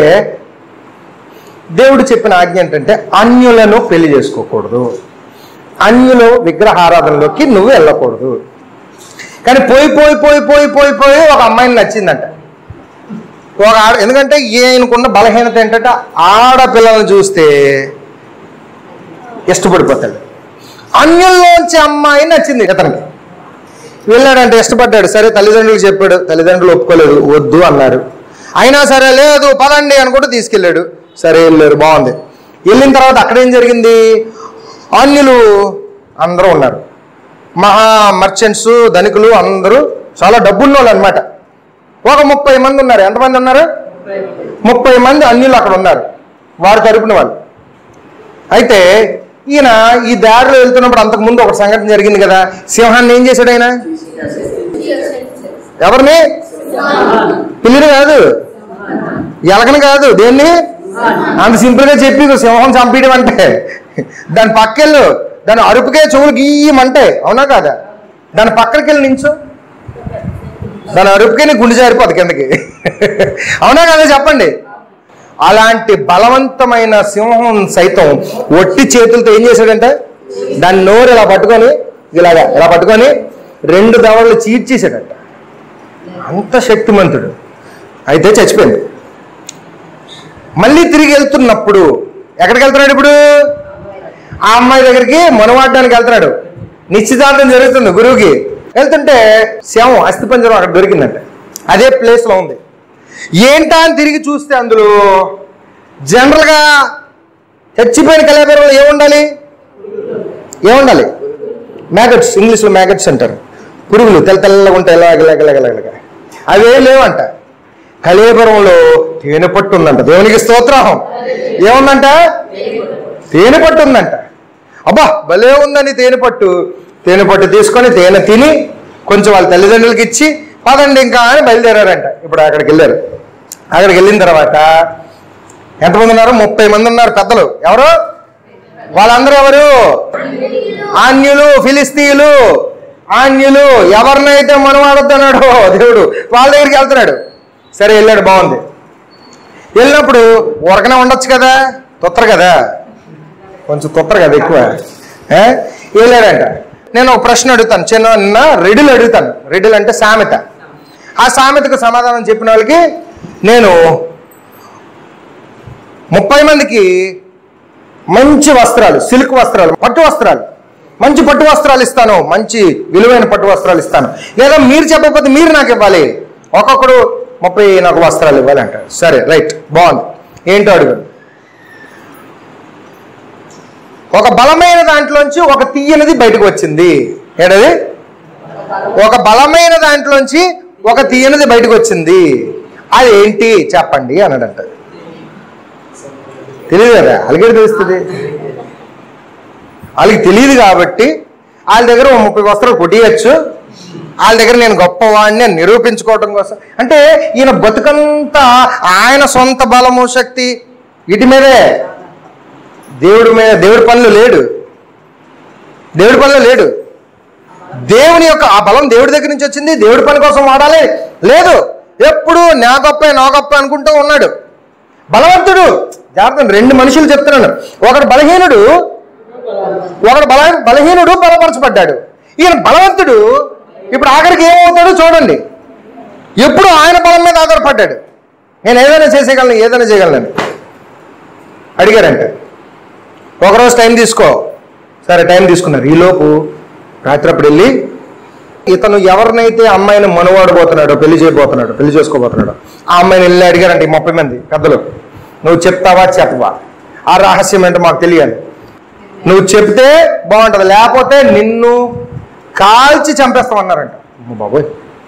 దేవుడు చెప్పిన ఆజ్ఞ ఏంటంటే అన్యులను పెళ్లి చేసుకోకూడదు అన్యులు విగ్రహారాధనలోకి నువ్వు వెళ్ళకూడదు కానీ పోయి పోయి పోయి పోయి పోయి పోయి ఒక అమ్మాయిని నచ్చిందంట ఒక ఆడ ఎందుకంటే ఈయనకున్న బలహీనత ఏంటంటే ఆడపిల్లలను చూస్తే ఇష్టపడిపోతాడు అన్యుల్లోంచి అమ్మాయి నచ్చింది ఇతనికి వెళ్ళాడంటే ఇష్టపడ్డాడు సరే తల్లిదండ్రులకు చెప్పాడు తల్లిదండ్రులు ఒప్పుకోలేదు వద్దు అన్నారు అయినా సరే లేదు పదండి అనుకుంటూ తీసుకెళ్ళాడు సరే వెళ్ళారు బాగుంది వెళ్ళిన తర్వాత అక్కడ ఏం జరిగింది అన్యులు అందరూ ఉన్నారు మహా మర్చెంట్స్ ధనికులు అందరూ చాలా డబ్బున్న వాళ్ళు అనమాట ఒక ముప్పై మంది ఉన్నారు ఎంతమంది ఉన్నారు ముప్పై మంది అన్యులు అక్కడ ఉన్నారు వారు తరపున వాళ్ళు అయితే ఈయన ఈ దారిలో వెళ్తున్నప్పుడు అంతకుముందు ఒక సంఘటన జరిగింది కదా సింహాన్ని ఏం చేశాడు ఆయన ఎవరిని పిల్లిని కాదు ఎలకని కాదు దేన్ని అంత సింపుల్ గా చెప్పి సింహం చంపేయడం అంటే దాని పక్కెళ్ళు దాని అరుపుకే చెవులు గీయమంటే అవునా కాదా దాని పక్కకి వెళ్ళి నించో దాని అరుపుకే నీ గుండె జారిపోదు కిందకి అవునా కదా చెప్పండి అలాంటి బలవంతమైన సింహం సైతం ఒట్టి చేతులతో ఏం చేశాడంటే దాని నోరు ఇలా పట్టుకొని ఇలాగా ఇలా పట్టుకొని రెండు దవడలు చీడ్చేశాడంట అంత శక్తిమంతుడు అయితే చచ్చిపోయింది మళ్ళీ తిరిగి వెళ్తున్నప్పుడు ఎక్కడికి వెళ్తున్నాడు ఇప్పుడు ఆ అమ్మాయి దగ్గరికి మనవాడడానికి వెళ్తున్నాడు నిశ్చితార్థం జరుగుతుంది గురువుకి వెళ్తుంటే శవం అస్థిపంజరం అక్కడ దొరికిందంట అదే ప్లేస్లో ఉంది ఏంటా అని తిరిగి చూస్తే అందులో జనరల్గా చచ్చిపోయిన కళాపేరులో ఏముండాలి ఏముండాలి మ్యాగట్స్ ఇంగ్లీష్లో మ్యాగట్స్ అంటారు పురుగులు తెల్ల తెల్లగా ఉంటాయి ఇలాగ ఇలాగ ఇలాగ ఇలాగ అవే లేవంట కళేబరంలో తేనె పట్టు ఉందంట దేవునికి స్తోత్రం ఏముందంట తేనె పట్టు ఉందంట అబ్బా భలే ఉందని తేనె పట్టు తేనె పట్టు తీసుకొని తేనె తిని కొంచెం వాళ్ళ తల్లిదండ్రులకి ఇచ్చి పదండి ఇంకా అని బయలుదేరారంట ఇప్పుడు అక్కడికి వెళ్ళారు అక్కడికి వెళ్ళిన తర్వాత ఎంతమంది ఉన్నారు ముప్పై మంది ఉన్నారు పెద్దలు ఎవరు వాళ్ళందరూ ఎవరు ఆన్యులు ఫిలిస్తీయులు ఆన్యులు ఎవరినైతే మనవాడొద్దన్నాడో దేవుడు వాళ్ళ దగ్గరికి వెళ్తున్నాడు సరే వెళ్ళాడు బాగుంది వెళ్ళినప్పుడు ఉరకనే ఉండొచ్చు కదా తొత్తరు కదా కొంచెం తొత్తరు కదా ఎక్కువ ఏ? వెళ్ళాడంట నేను ఒక ప్రశ్న అడుగుతాను చిన్న నిన్న రెడీలు అడుగుతాను రెడీలు అంటే సామెత ఆ సామెతకు సమాధానం చెప్పిన వాళ్ళకి నేను ముప్పై మందికి మంచి వస్త్రాలు సిల్క్ వస్త్రాలు పట్టు వస్త్రాలు మంచి పట్టు వస్త్రాలు ఇస్తాను మంచి విలువైన పట్టు వస్త్రాలు ఇస్తాను లేదా మీరు చెప్పకపోతే మీరు నాకు ఇవ్వాలి ఒక్కొక్కడు ముప్పై నాకు వస్త్రాలు ఇవ్వాలి అంటాడు సరే రైట్ బాగుంది ఏంటో అడుగు ఒక బలమైన దాంట్లోంచి ఒక తీయనిది బయటకు వచ్చింది ఏంటది ఒక బలమైన దాంట్లోంచి ఒక తీయనిది బయటకు వచ్చింది అది ఏంటి చెప్పండి అన్నాడంట తెలియదు కదా అలాగే తెలుస్తుంది వాళ్ళకి తెలియదు కాబట్టి వాళ్ళ దగ్గర ఓ ముప్పై వస్త్రాలు కొట్టియచ్చు వాళ్ళ దగ్గర నేను గొప్పవాడిని అని నిరూపించుకోవడం కోసం అంటే ఈయన బతుకంతా ఆయన సొంత బలము శక్తి వీటి మీదే దేవుడి మీద దేవుడి పనులు లేడు దేవుడి పనులు లేడు దేవుని యొక్క ఆ బలం దేవుడి దగ్గర నుంచి వచ్చింది దేవుడి పని కోసం వాడాలి లేదు ఎప్పుడు నా గొప్ప నా గొప్ప అనుకుంటూ ఉన్నాడు బలవంతుడు జాగ్రత్త రెండు మనుషులు చెప్తున్నాను ఒకడు బలహీనుడు ఒకడు బల బలహీనుడు బలపరచబడ్డాడు ఈయన బలవంతుడు ఇప్పుడు ఆఖరికి ఏమవుతాడో చూడండి ఎప్పుడు ఆయన బలం మీద ఆధారపడ్డాడు నేను ఏదైనా చేసేయగలను ఏదైనా చేయగలను అడిగారంట ఒకరోజు టైం తీసుకో సరే టైం తీసుకున్నారు ఈలోపు రాత్రి అప్పుడు వెళ్ళి ఇతను ఎవరినైతే అమ్మాయిని మనవాడబోతున్నాడో పెళ్లి చేయబోతున్నాడో పెళ్లి చేసుకోబోతున్నాడో ఆ అమ్మాయిని వెళ్ళి అడిగారంట ఈ ముప్పై మంది పెద్దలు నువ్వు చెప్తావా చెప్పవా ఆ రహస్యం ఏంటో మాకు తెలియాలి నువ్వు చెప్తే బాగుంటుంది లేకపోతే నిన్ను కాల్చి చంపేస్తామన్నారంట అమ్మ బాబోయ్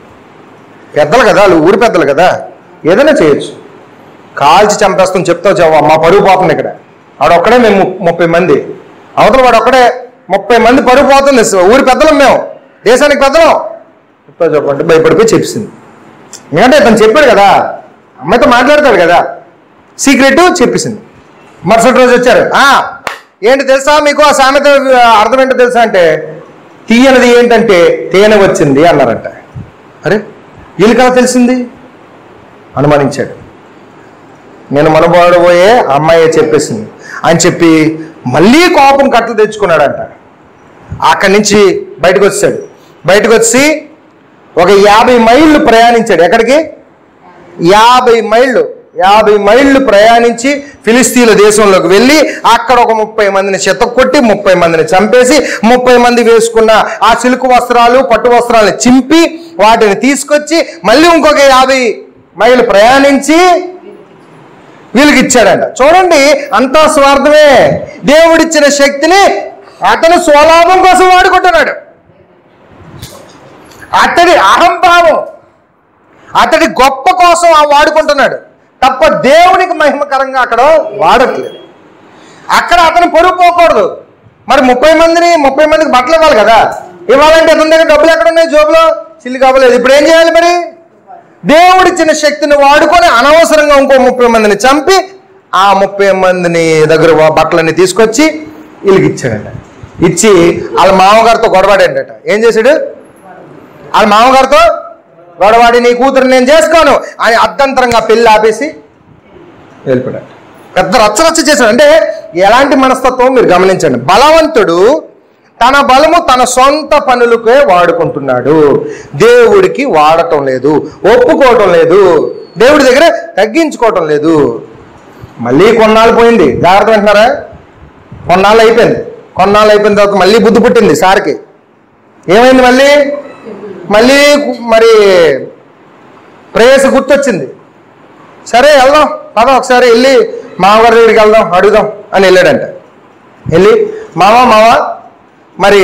పెద్దలు కదా వాళ్ళు ఊరి పెద్దలు కదా ఏదైనా చేయొచ్చు కాల్చి చంపేస్తాం చెప్తావు చెవ మా పరుగు పోతుంది ఇక్కడ ఆడొక్కడే మేము ము- ముప్పై మంది అవతల వాడు ఒక్కడే ముప్పై మంది పరుగు పోతుంది ఊరి పెద్దలం మేము దేశానికి పెద్దలం చెప్తావు చెప్పండి భయపడిపోయి చెప్పేసింది ఎందుకంటే తను చెప్పాడు కదా అమ్మాయితో మాట్లాడతాడు కదా సీక్రెట్ చెప్పేసింది మరుసటి రోజు వచ్చారు "ఆ, ఏంటి తెలుసా మీకు ఆ సామెత ఆ, అర్థం ఏంటో తెలుసా అంటే తీయనిది ఏంటంటే తేనె వచ్చింది అన్నారంట అరే వీళ్ళకి ఎలా తెలిసింది అనుమానించాడు నేను మనబోయే అమ్మాయి చెప్పేసింది అని చెప్పి మళ్ళీ కోపం కట్టలు తెచ్చుకున్నాడంట అక్కడి నుంచి బయటకు వచ్చాడు బయటకు వచ్చి ఒక యాభై మైళ్ళు ప్రయాణించాడు ఎక్కడికి యాభై మైళ్ళు యాభై మైళ్ళు ప్రయాణించి ఫిలిస్తీన్ల దేశంలోకి వెళ్ళి అక్కడ ఒక ముప్పై మందిని చెత్త కొట్టి ముప్పై మందిని చంపేసి ముప్పై మంది వేసుకున్న ఆ సిల్క్ వస్త్రాలు పట్టు వస్త్రాలను చింపి వాటిని తీసుకొచ్చి మళ్ళీ ఇంకొక యాభై మైళ్ళు ప్రయాణించి వీళ్ళకి ఇచ్చాడంట చూడండి అంతా స్వార్థమే దేవుడిచ్చిన శక్తిని అతను స్వలాభం కోసం వాడుకుంటున్నాడు అతడి అహంభావం అతడి గొప్ప కోసం ఆ వాడుకుంటున్నాడు తప్ప దేవునికి మహిమకరంగా అక్కడ వాడట్లేదు అక్కడ అతను పొరుగు పోకూడదు మరి ముప్పై మందిని ముప్పై మందికి బట్టలు ఇవ్వాలి కదా ఇవ్వాలంటే అతని దగ్గర డబ్బులు ఎక్కడ ఉన్నాయి జోబులో చిల్లి కావలేదు ఇప్పుడు ఏం చేయాలి మరి దేవుడిచ్చిన శక్తిని వాడుకొని అనవసరంగా ఇంకో ముప్పై మందిని చంపి ఆ ముప్పై మందిని దగ్గర వా- బట్టలన్నీ తీసుకొచ్చి వీళ్ళకి ఇచ్చాడంట ఇచ్చి వాళ్ళ మామగారితో గొడవాడంట ఏం చేశాడు వాళ్ళ మామగారితో గొడవాడి నీ కూతురు నేను చేసుకోను అని అర్ధంతరంగా పెళ్లి ఆపేసి వెళ్ళిపోయాడు పెద్ద రచ్చరచ్చ చేశాడు అంటే ఎలాంటి మనస్తత్వం మీరు గమనించండి బలవంతుడు తన బలము తన సొంత పనులకే వాడుకుంటున్నాడు దేవుడికి వాడటం లేదు ఒప్పుకోవటం లేదు దేవుడి దగ్గర తగ్గించుకోవటం లేదు మళ్ళీ కొన్నాళ్ళు పోయింది జాగ్రత్త వింటున్నారా కొన్నాళ్ళు అయిపోయింది కొన్నాళ్ళు అయిపోయిన తర్వాత మళ్ళీ బుద్ధి పుట్టింది సార్కి ఏమైంది మళ్ళీ మళ్ళీ మరి ప్రేయస్ గుర్తొచ్చింది సరే వెళ్దాం పద ఒకసారి వెళ్ళి మామగారి దగ్గరికి వెళ్దాం అడుగుదాం అని వెళ్ళాడంట వెళ్ళి మామ మామ మరి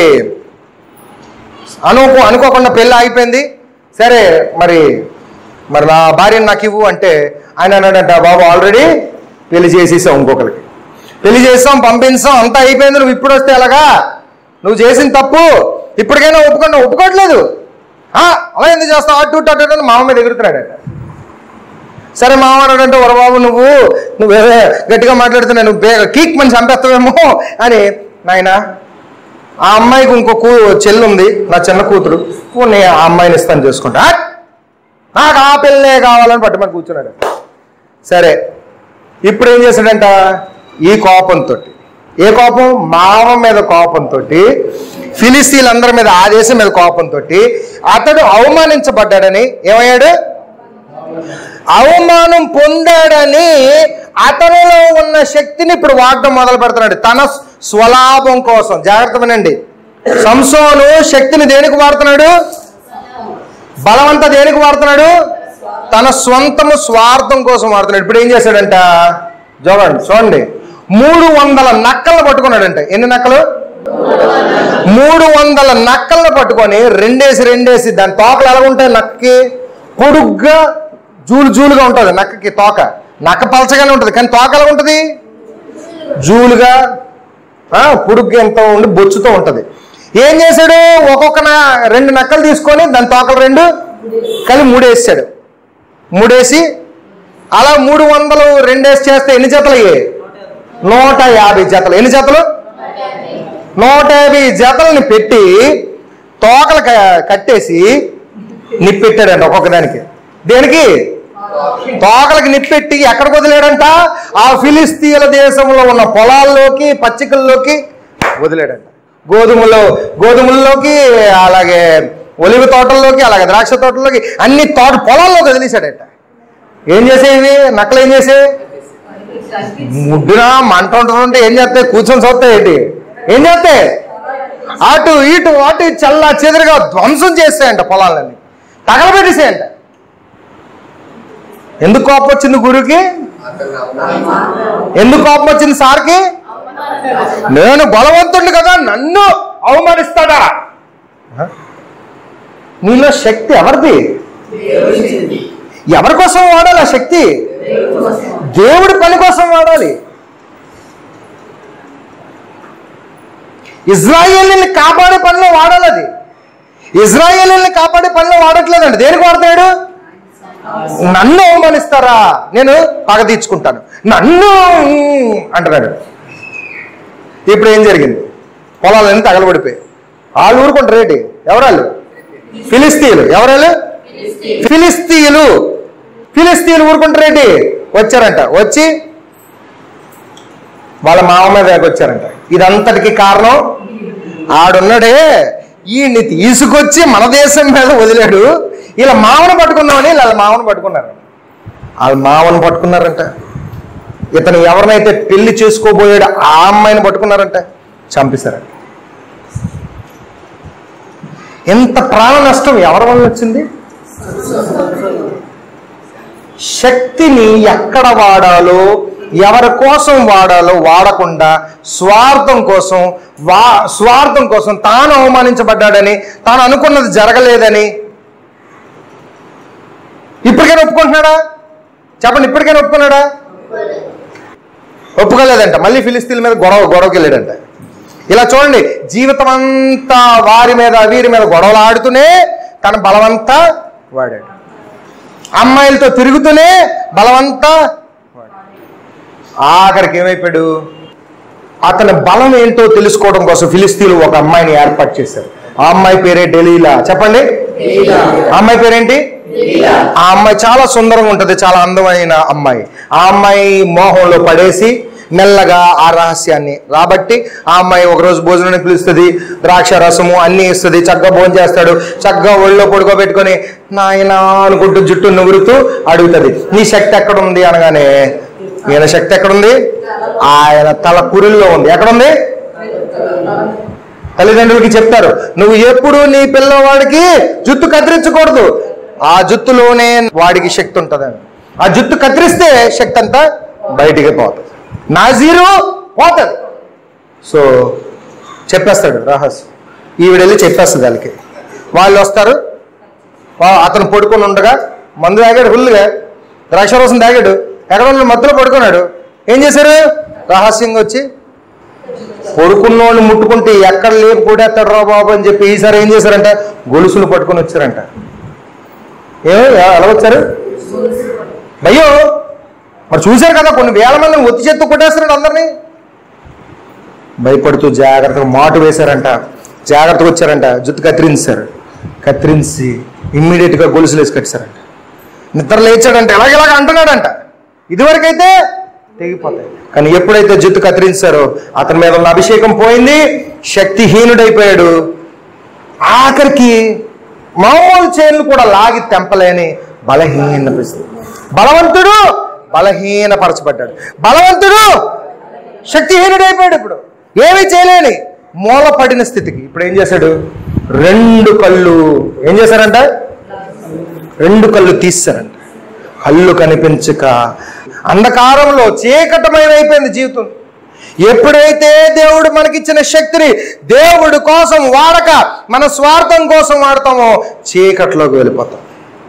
అనుకో అనుకోకుండా పెళ్ళి ఆగిపోయింది సరే మరి మరి నా భార్యను నాకు ఇవ్వు అంటే ఆయన అన్నాడంట బాబు ఆల్రెడీ పెళ్లి చేసేసాం ఇంకొకరికి పెళ్లి చేసాం పంపించాం అంతా అయిపోయింది నువ్వు ఇప్పుడు వస్తే ఎలాగా నువ్వు చేసిన తప్పు ఇప్పటికైనా ఒప్పుకున్నా ఒప్పుకోవట్లేదు "ఆ, అలా ఎందుకు చేస్తావు అటు ఇటు అటు ఇటు" అని మామ మీద ఎగురుతున్నాడంట సరే మామ అన్నాడంటే వరబాబు నువ్వు నువ్వు ఏదో గట్టిగా మాట్లాడుతున్నా నువ్వు బే కీక్ మని చంపేస్తావేమో అని నాయన ఆ అమ్మాయికి ఇంకో కూ చెల్లి ఉంది నా చిన్న కూతురు నేను ఆ అమ్మాయిని ఇస్తాను చేసుకుంటా "ఆ, నాకు ఆ పిల్లే కావాలని పట్టుమని కూర్చున్నాడు సరే ఇప్పుడు ఏం చేశాడంట ఈ కోపంతో ఏ కోపం మామ మీద కోపంతో ఫిలిస్తీన్లందరి మీద ఆ దేశం మీద కోపంతో అతడు అవమానించబడ్డాడని ఏమయ్యాడు అవమానం పొందాడని అతనిలో ఉన్న శక్తిని ఇప్పుడు వాడటం మొదలు పెడుతున్నాడు తన స్వలాభం కోసం జాగ్రత్త వినండి సంసోను శక్తిని దేనికి వాడుతున్నాడు బలవంతా దేనికి వాడుతున్నాడు తన స్వంతము స్వార్థం కోసం వాడుతున్నాడు ఇప్పుడు ఏం చేశాడంట చూడండి చూడండి మూడు వందల నక్కలను పట్టుకున్నాడంట ఎన్ని నక్కలు మూడు వందల నక్కలను పట్టుకొని రెండేసి రెండేసి దాని తోకలు ఎలా ఉంటాయి నక్కకి పొడుగ్గా జూలు జూలుగా ఉంటుంది నక్కకి తోక నక్క పలచగానే ఉంటుంది కానీ తోక ఎలా ఉంటుంది జూలుగా ఆ, పొడుగ్గా ఎంత ఉండి బొచ్చుతో ఉంటుంది ఏం చేశాడు ఒక్కొక్క నా- రెండు నక్కలు తీసుకొని దాని తోకలు రెండు కలిపి మూడేసాడు మూడేసి అలా మూడు వందలు రెండేసి చేస్తే ఎన్ని జతలు అయ్యాయి నూట యాభై జతలు ఎన్ని జతలు నూట యాభై జతలని పెట్టి తోకలు క- కట్టేసి నిప్పెట్టాడంట ఒక్కొక్క దానికి దేనికి తోకలకి నిప్పెట్టి ఎక్కడికి వదిలేడంట ఆ ఫిలిస్తీన్ల దేశంలో ఉన్న పొలాల్లోకి పచ్చికల్లోకి వదిలేడంట గోధుమలో గోధుమల్లోకి అలాగే ఒలివ తోటల్లోకి అలాగే ద్రాక్ష తోటల్లోకి అన్ని తోట పొలాల్లోకి వదిలేశాడట ఏం చేసేవి నక్కలు ఏం చేసే ముడ్డున మంట ఉంటుందంటే ఏం చేస్తాయి కూర్చొని చూస్తాయి ఏంటి ఏం చేస్తాయి అటు ఇటు అటు ఇటు చల్ల చెదురుగా ధ్వంసం చేస్తాయంట పొలాలని తగలబెట్టేసాయంట ఎందుకు కోపం వచ్చింది గురుకి ఎందుకు కోపం వచ్చింది సార్కి నేను బలవంతుడిని కదా నన్ను అవమానిస్తాడా హ? నీలో శక్తి ఎవరిది ఎవరి కోసం వాడాలి ఆ శక్తి దేవుడి పని కోసం వాడాలి ఇజ్రాయేలీని కాపాడే పనిలో వాడాలి అది ఇజ్రాయేలీని కాపాడే పనిలో వాడట్లేదండి దేనికి వాడతాడు నన్ను అవమానిస్తారా నేను పగ తీర్చుకుంటాను నన్ను అంటున్నాడు ఇప్పుడు ఏం జరిగింది పొలాలన్నీ తగలబడిపోయాయి వాళ్ళు ఊరుకుంటారు ఏంటి ఎవరాళ్ళు ఫిలిస్తీన్లు ఎవరాళ్ళు ఫిలిస్తీన్లు ఫిలిస్తీన్లు ఊరుకుంటారు ఏంటి వచ్చారంట వచ్చి వాళ్ళ మామ మీద వచ్చారంట ఇదంతటికి కారణం ఆడున్నాడే ఈయన్ని తీసుకొచ్చి మన దేశం మీద వదిలాడు ఇలా మామను పట్టుకున్నామని వాళ్ళ మామను పట్టుకున్నారు వాళ్ళ మామను పట్టుకున్నారంట ఇతను ఎవరినైతే పెళ్లి చేసుకోబోయాడు ఆ అమ్మాయిని పట్టుకున్నారంట చంపేశారంట ఎంత ప్రాణ నష్టం ఎవరి వల్ల వచ్చింది శక్తిని ఎక్కడ వాడాలో ఎవరి కోసం వాడాలో వాడకుండా స్వార్థం కోసం వా స్వార్థం కోసం తాను అవమానించబడ్డాడని తాను అనుకున్నది జరగలేదని ఇప్పటికైనా ఒప్పుకుంటున్నాడా చెప్పండి ఇప్పటికైనా ఒప్పుకున్నాడా ఒప్పుకోలేదంట మళ్ళీ ఫిలిస్తీన్ల మీద గొడవ గొడవకి వెళ్ళాడంట ఇలా చూడండి జీవితం అంతా వారి మీద వీరి మీద గొడవలు ఆడుతూనే తన బలమంతా వాడాడు అమ్మాయిలతో తిరుగుతూనే బలమంతా వాడాడు ఆఖరికి ఏమైపోయాడు అతని బలం ఏంటో తెలుసుకోవడం కోసం ఫిలిస్తీన్లు ఒక అమ్మాయిని ఏర్పాటు చేశారు ఆ అమ్మాయి పేరే డెలీలా చెప్పండి ఆ అమ్మాయి పేరేంటి ఆ అమ్మాయి చాలా సుందరంగా ఉంటది చాలా అందమైన అమ్మాయి ఆ అమ్మాయి మోహంలో పడేసి మెల్లగా ఆ రహస్యాన్ని రాబట్టి ఆ అమ్మాయి ఒకరోజు భోజనానికి పిలుస్తుంది ద్రాక్ష రసము అన్ని ఇస్తుంది చక్కగా భోజనం చేస్తాడు చక్కగా ఒళ్ళో పడుకోబెట్టుకొని నాయన అనుకుంటూ జుట్టు నుగురుతూ అడుగుతుంది నీ శక్తి ఎక్కడ ఉంది అనగానే ఈయన శక్తి ఎక్కడుంది ఆయన తల కురుల్లో ఉంది ఎక్కడుంది తల్లిదండ్రులకి చెప్తారు నువ్వు ఎప్పుడు నీ పిల్లవాడికి జుట్టు కత్తిరించకూడదు ఆ జుత్తులోనే వాడికి శక్తి ఉంటుందని ఆ జుట్టు కత్తిరిస్తే శక్తి అంతా బయటికి పోతుంది నాజీరు పోతుంది సో చెప్పేస్తాడు రహస్యం ఈవిడ వెళ్ళి చెప్పేస్తుంది వాళ్ళకి వాళ్ళు వస్తారు వా- అతను పడుకొని ఉండగా మందు తాగాడు ఫుల్గా ద్రాక్షరసం తాగాడు ఎక్కడ ఉన్న మధ్యలో పడుకున్నాడు ఏం చేశారు రహస్యంగా వచ్చి పడుకున్నోళ్ళు ముట్టుకుంటే ఎక్కడ లేపు కూడేస్తాడు రా బాబు అని చెప్పి ఈసారి ఏం చేశారంట గొలుసులు పట్టుకొని వచ్చారంట ఏమో ఎలా వచ్చారు భయ్యో మరి చూశారు కదా కొన్ని వేల మందిని ఒత్తి చేత్తు కొట్టేస్తున్నాడు అందరినీ భయపడుతూ జాగ్రత్తగా మాటు వేశారంట జాగ్రత్తగా వచ్చారంట జుట్టు కత్తిరించారు కత్తిరించి ఇమ్మీడియట్గా గొలుసులు వేసి కట్టారంట నిద్ర లేచాడంట ఎలాగెలాగ అంటున్నాడంట ఇదివరకైతే తెగిపోతాయి కానీ ఎప్పుడైతే జుట్టు కత్తిరించారో అతని మీద ఉన్న అభిషేకం పోయింది శక్తిహీనుడైపోయాడు ఆఖరికి మామూలు చైన్లు కూడా లాగి తెంపలేని బలహీన పరిస్థితి బలవంతుడు బలహీనపరచబడ్డాడు బలవంతుడు శక్తిహీనుడైపోయాడు ఇప్పుడు ఏమీ చేయలేని మూలపడిన స్థితికి ఇప్పుడు ఏం చేశాడు రెండు కళ్ళు ఏం చేశారంట రెండు కళ్ళు తీశారంట కళ్ళు కనిపించక అంధకారంలో చీకటమైన అయిపోయింది జీవితం ఎప్పుడైతే దేవుడు మనకిచ్చిన శక్తిని దేవుడు కోసం వాడక మన స్వార్థం కోసం వాడతామో చీకట్లోకి వెళ్ళిపోతాం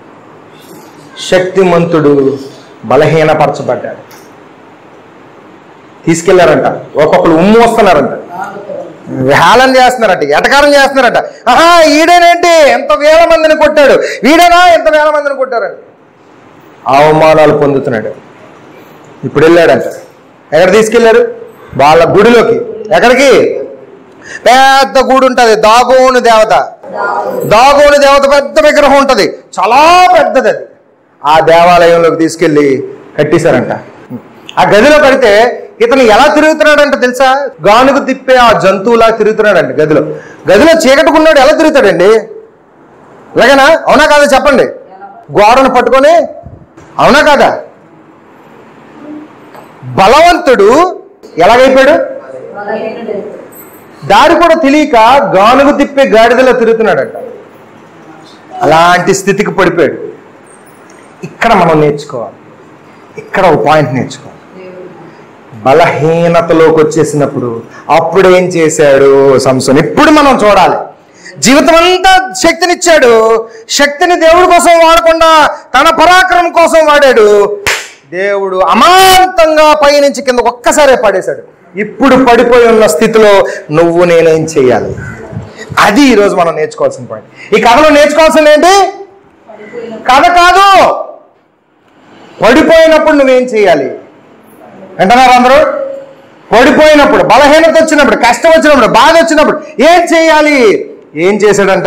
శక్తిమంతుడు బలహీనపరచబడ్డాడు తీసుకెళ్లారంట ఒక్కొక్కరు ఉమ్ము వస్తున్నారంట వేలం చేస్తున్నారంట ఎటకారం చేస్తున్నారంట ఆహా ఈడేనేంటి ఎంత వేల మందిని కొట్టాడు వీడేనా ఎంత వేల మందిని కొట్టారంట అవమానాలు పొందుతున్నాడు ఇప్పుడు వెళ్ళాడంట ఎక్కడ తీసుకెళ్లారు వాళ్ళ గుడిలోకి ఎక్కడికి పెద్ద గుడి ఉంటుంది దాగోను దేవత దాగోను దేవత పెద్ద విగ్రహం ఉంటుంది చాలా పెద్దది అది ఆ దేవాలయంలోకి తీసుకెళ్లి కట్టేశారంట ఆ గదిలో కడితే ఇతను ఎలా తిరుగుతున్నాడంట తెలుసా గానుగు తిప్పే ఆ జంతువులా తిరుగుతున్నాడండి గదిలో గదిలో చీకట్టుకున్నాడు ఎలా తిరుగుతాడండి ఇలాగనా అవునా కాదా చెప్పండి గోడను పట్టుకొని అవునా కాదా బలవంతుడు ఎలాగైపోయాడు దారి కూడా తెలియక గానుగు తిప్పే గాడిదలో తిరుగుతున్నాడంట అలాంటి స్థితికి పడిపోయాడు ఇక్కడ మనం నేర్చుకోవాలి ఇక్కడ ఒక పాయింట్ నేర్చుకోవాలి బలహీనతలోకి వచ్చేసినప్పుడు అప్పుడు ఏం చేశాడు సంసోన్ ఇప్పుడు మనం చూడాలి జీవితం అంతా శక్తినిచ్చాడు శక్తిని దేవుడి కోసం వాడకుండా తన పరాక్రమం కోసం వాడాడు దేవుడు అమాంతంగా పైనుంచి కింద ఒక్కసారే పడేశాడు ఇప్పుడు పడిపోయి ఉన్న స్థితిలో నువ్వు నేనేం చేయాలి అది ఈరోజు మనం నేర్చుకోవాల్సిన పాయింట్ ఈ కథలో నేర్చుకోవాల్సింది ఏంటి కథ కాదు పడిపోయినప్పుడు నువ్వేం చేయాలి వింటున్నారు అందరూ పడిపోయినప్పుడు బలహీనత వచ్చినప్పుడు కష్టం వచ్చినప్పుడు బాధ వచ్చినప్పుడు ఏం చేయాలి ఏం చేశాడంట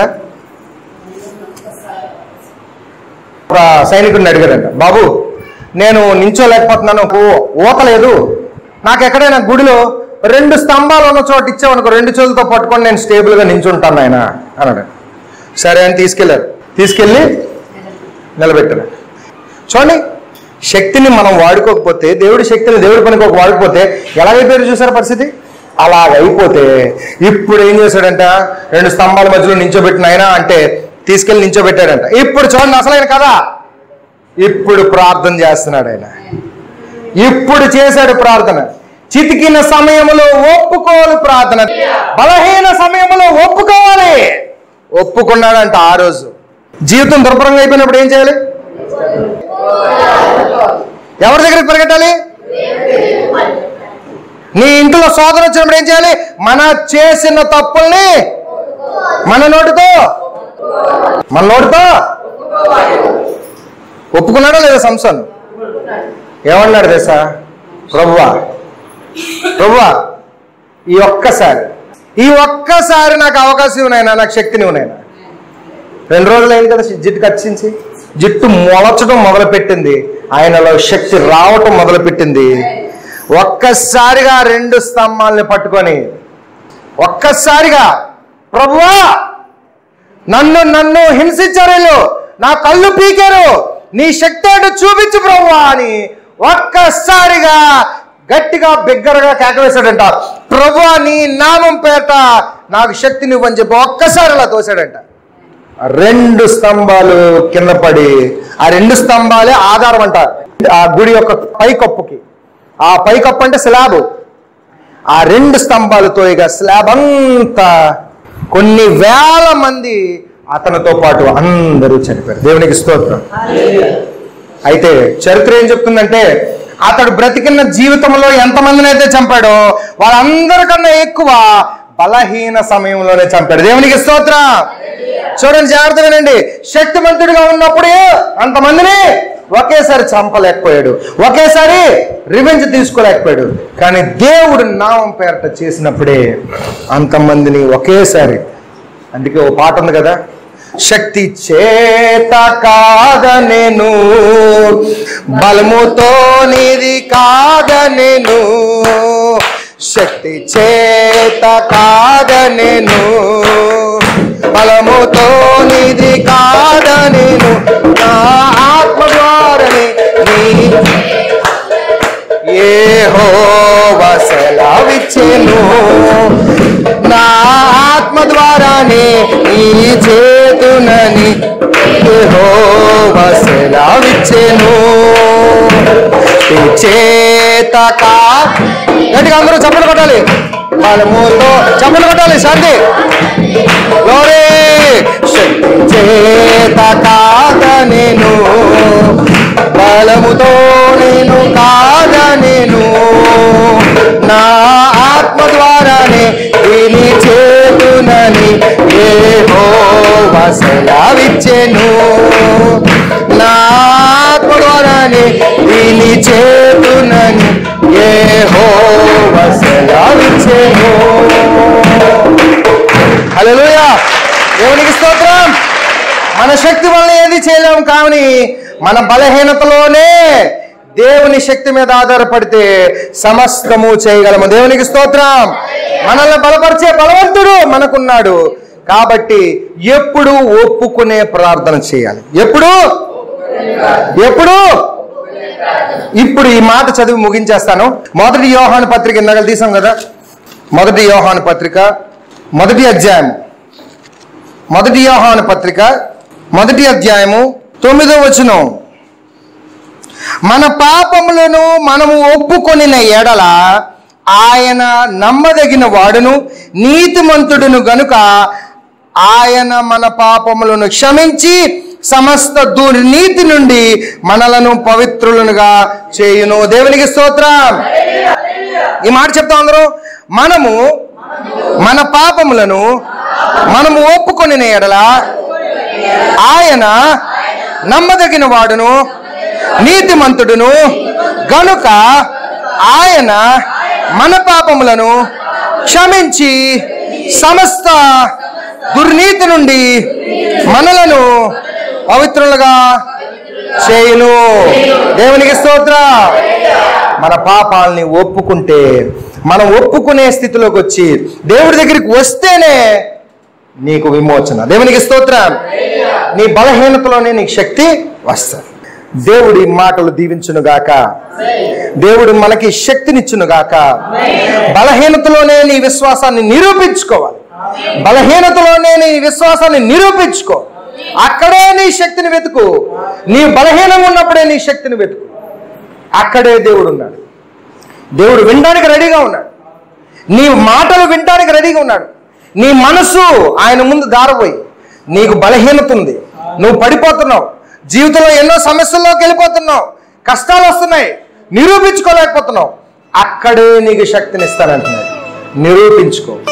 ఒక సైనికుడిని అడిగాడంట బాబు నేను నించోలేకపోతున్నాను ఓ- ఊత లేదు నాకు ఎక్కడైనా గుడిలో రెండు స్తంభాలు ఉన్న చోట ఇచ్చామనుకో రెండు చేతులతో పట్టుకొని నేను స్టేబుల్గా నించుంటాను ఆయన అన్నాడు సరే అని తీసుకెళ్ళారు తీసుకెళ్ళి నిలబెట్టారు చూడండి శక్తిని మనం వాడుకోకపోతే దేవుడి శక్తిని దేవుడి పనికి ఒక వాడుకోకపోతే ఎలాగైపోయారు చూసారు పరిస్థితి అలాగైపోతే ఇప్పుడు ఏం చేశాడంట రెండు స్తంభాల మధ్యలో నించోబెట్టిన ఆయన అంటే తీసుకెళ్ళి నించోబెట్టాడంట ఇప్పుడు చూడండి అసలైన కదా ఇప్పుడు ప్రార్థన చేస్తున్నాడు ఆయన ఇప్పుడు చేశాడు ప్రార్థన చితికిన సమయంలో ఒప్పుకోవాలి ప్రార్థన బలహీన సమయంలో ఒప్పుకోవాలి ఒప్పుకున్నాడంట ఆ రోజు జీవితం దుర్భరంగా అయిపోయినప్పుడు ఏం చేయాలి ఎవరి దగ్గరికి పరిగెట్టాలి నీ ఇంట్లో సోదరు వచ్చినప్పుడు ఏం చేయాలి మన చేసిన తప్పుల్ని మన నోటితో మన నోటితో ఒప్పుకున్నాడా లేదా సంసన్ ఏమన్నాడు తెలుసా ప్రభువా ప్రభువా ఈ ఒక్కసారి ఈ ఒక్కసారి నాకు అవకాశం ఇవ్వనైనా నాకు శక్తిని ఇవ్వనైనా రెండు రోజులు అయింది కదా జిట్టు కచ్చించి జిట్టు మొలచడం మొదలుపెట్టింది ఆయనలో శక్తి రావటం మొదలుపెట్టింది ఒక్కసారిగా రెండు స్తంభాలని పట్టుకొని ఒక్కసారిగా ప్రభువా నన్ను నన్ను హింసించారు వీళ్ళు. నా కళ్ళు పీకారు నీ శక్తి ఏంటో చూపించు ప్రభువా అని ఒక్కసారిగా గట్టిగా బిగ్గరగా కేకవేశాడంట ప్రభువా నీ నామం పేట నాకు శక్తిని ఇవ్వని చెప్పి ఒక్కసారి అలా తోశాడంట ఆ రెండు స్తంభాలు కింద పడి ఆ రెండు స్తంభాలే ఆధారం అంట ఆ గుడి యొక్క పైకప్పుకి ఆ పైకప్పు అంటే స్లాబ్ ఆ రెండు స్తంభాలతో ఇక స్లాబ్ అంతా కొన్ని వేల మంది అతనితో పాటు అందరూ చనిపోయారు దేవునికి స్తోత్రం అయితే చరిత్ర ఏం చెప్తుందంటే అతడు బ్రతికిన జీవితంలో ఎంతమందిని అయితే చంపాడో వాళ్ళందరికన్నా ఎక్కువ బలహీన సమయంలోనే చంపాడు దేవునికి స్తోత్రం చూడండి జాగ్రత్త వినండి శక్తిమంతుడిగా ఉన్నప్పుడే అంతమందిని ఒకేసారి చంపలేకపోయాడు ఒకేసారి రివెంజ్ తీసుకోలేకపోయాడు కానీ దేవుడు నామం పేరట చేసినప్పుడే అంతమందిని ఒకేసారి అందుకే ఓ పాట ఉంది కదా శక్తి చేత కాద నేను బలముతో నీది కాద నేను శక్తి చేత కాద నేను బలముతో నీది కాద నేను నా ఆత్మ ద్వారానే నీ ఏ సెలవిచ్చెను నా ఆత్మ ద్వారానే ఈ చేతునని యెహోవా సెలవిచ్చెను ఈ చేత కా గట్టిగా అందరూ చప్పలు కొట్టాలి బలముతో చప్పలు కొట్టాలి శాంతి లోరే శక్తి చేత కాద నేను బలముతో నేను కాద నేను నా ఆత్మ ద్వారానే దీని చేతునని ఏ సెలవిచ్చెను నా ఆత్మ ద్వారానే దీని చేతునని ఏ సెలవిచ్చెను హల్లెలూయా దేవునికి స్తోత్రం మన శక్తి వల్ల ఏది చేయలేము కానీ మన బలహీనతలోనే దేవుని శక్తి మీద ఆధారపడితే సమస్తము చేయగలము దేవునికి స్తోత్రం మనల్ని బలపరిచే బలవంతుడు మనకున్నాడు కాబట్టి ఎప్పుడు ఒప్పుకునే ప్రార్థన చేయాలి ఎప్పుడు ఎప్పుడు ఇప్పుడు ఈ మాట చదివి ముగించేస్తాను మొదటి యోహాను పత్రిక ఇందాక తీసాం కదా మొదటి యోహాను పత్రిక మొదటి అధ్యాయం మొదటి యోహాను పత్రిక మొదటి అధ్యాయము తొమ్మిదో వచనం మన పాపములను మనము ఒప్పుకొనిన ఎడల ఆయన నమ్మదగిన వాడును నీతిమంతుడును గనుక ఆయన మన పాపములను క్షమించి సమస్త దుర్నీతి నుండి మనలను పవిత్రులనుగా చేయును దేవునికి స్తోత్రం ఈ మాట చెప్తా అందరూ మనము మన పాపములను మనము ఒప్పుకొని ఎడల ఆయన నమ్మదగిన వాడును నీతిమంతుడును గనుక ఆయన మన పాపములను క్షమించి సమస్త దుర్నీతి నుండి మనలను పవిత్రులుగా చేయును దేవునికి స్తోత్ర మన పాపాలని ఒప్పుకుంటే మనం ఒప్పుకునే స్థితిలోకి వచ్చి దేవుడి దగ్గరికి వస్తేనే నీకు విమోచన దేవునికి స్తోత్రం నీ బలహీనతలోనే నీకు శక్తి వస్తుంది దేవుడి మాటలు దీవించును గాక దేవుడు మనకి శక్తినిచ్చును గాక బలహీనతలోనే నీ విశ్వాసాన్ని నిరూపించుకోవాలి బలహీనతలోనే నీ విశ్వాసాన్ని నిరూపించుకో అక్కడే నీ శక్తిని వెతుకు నీ బలహీనంగా ఉన్నప్పుడే నీ శక్తిని వెతుకు అక్కడే దేవుడు ఉన్నాడు దేవుడు వినడానికి రెడీగా ఉన్నాడు నీ మాటలు వినడానికి రెడీగా ఉన్నాడు నీ మనసు ఆయన ముందు దారపోయి నీకు బలహీనత ఉంది నువ్వు పడిపోతున్నావు జీవితంలో ఎన్నో సమస్యల్లోకి వెళ్ళిపోతున్నావు కష్టాలు వస్తున్నాయి నిరూపించుకోలేకపోతున్నావు అక్కడే నీకు శక్తిని ఇస్తానంటున్నాడు నిరూపించుకో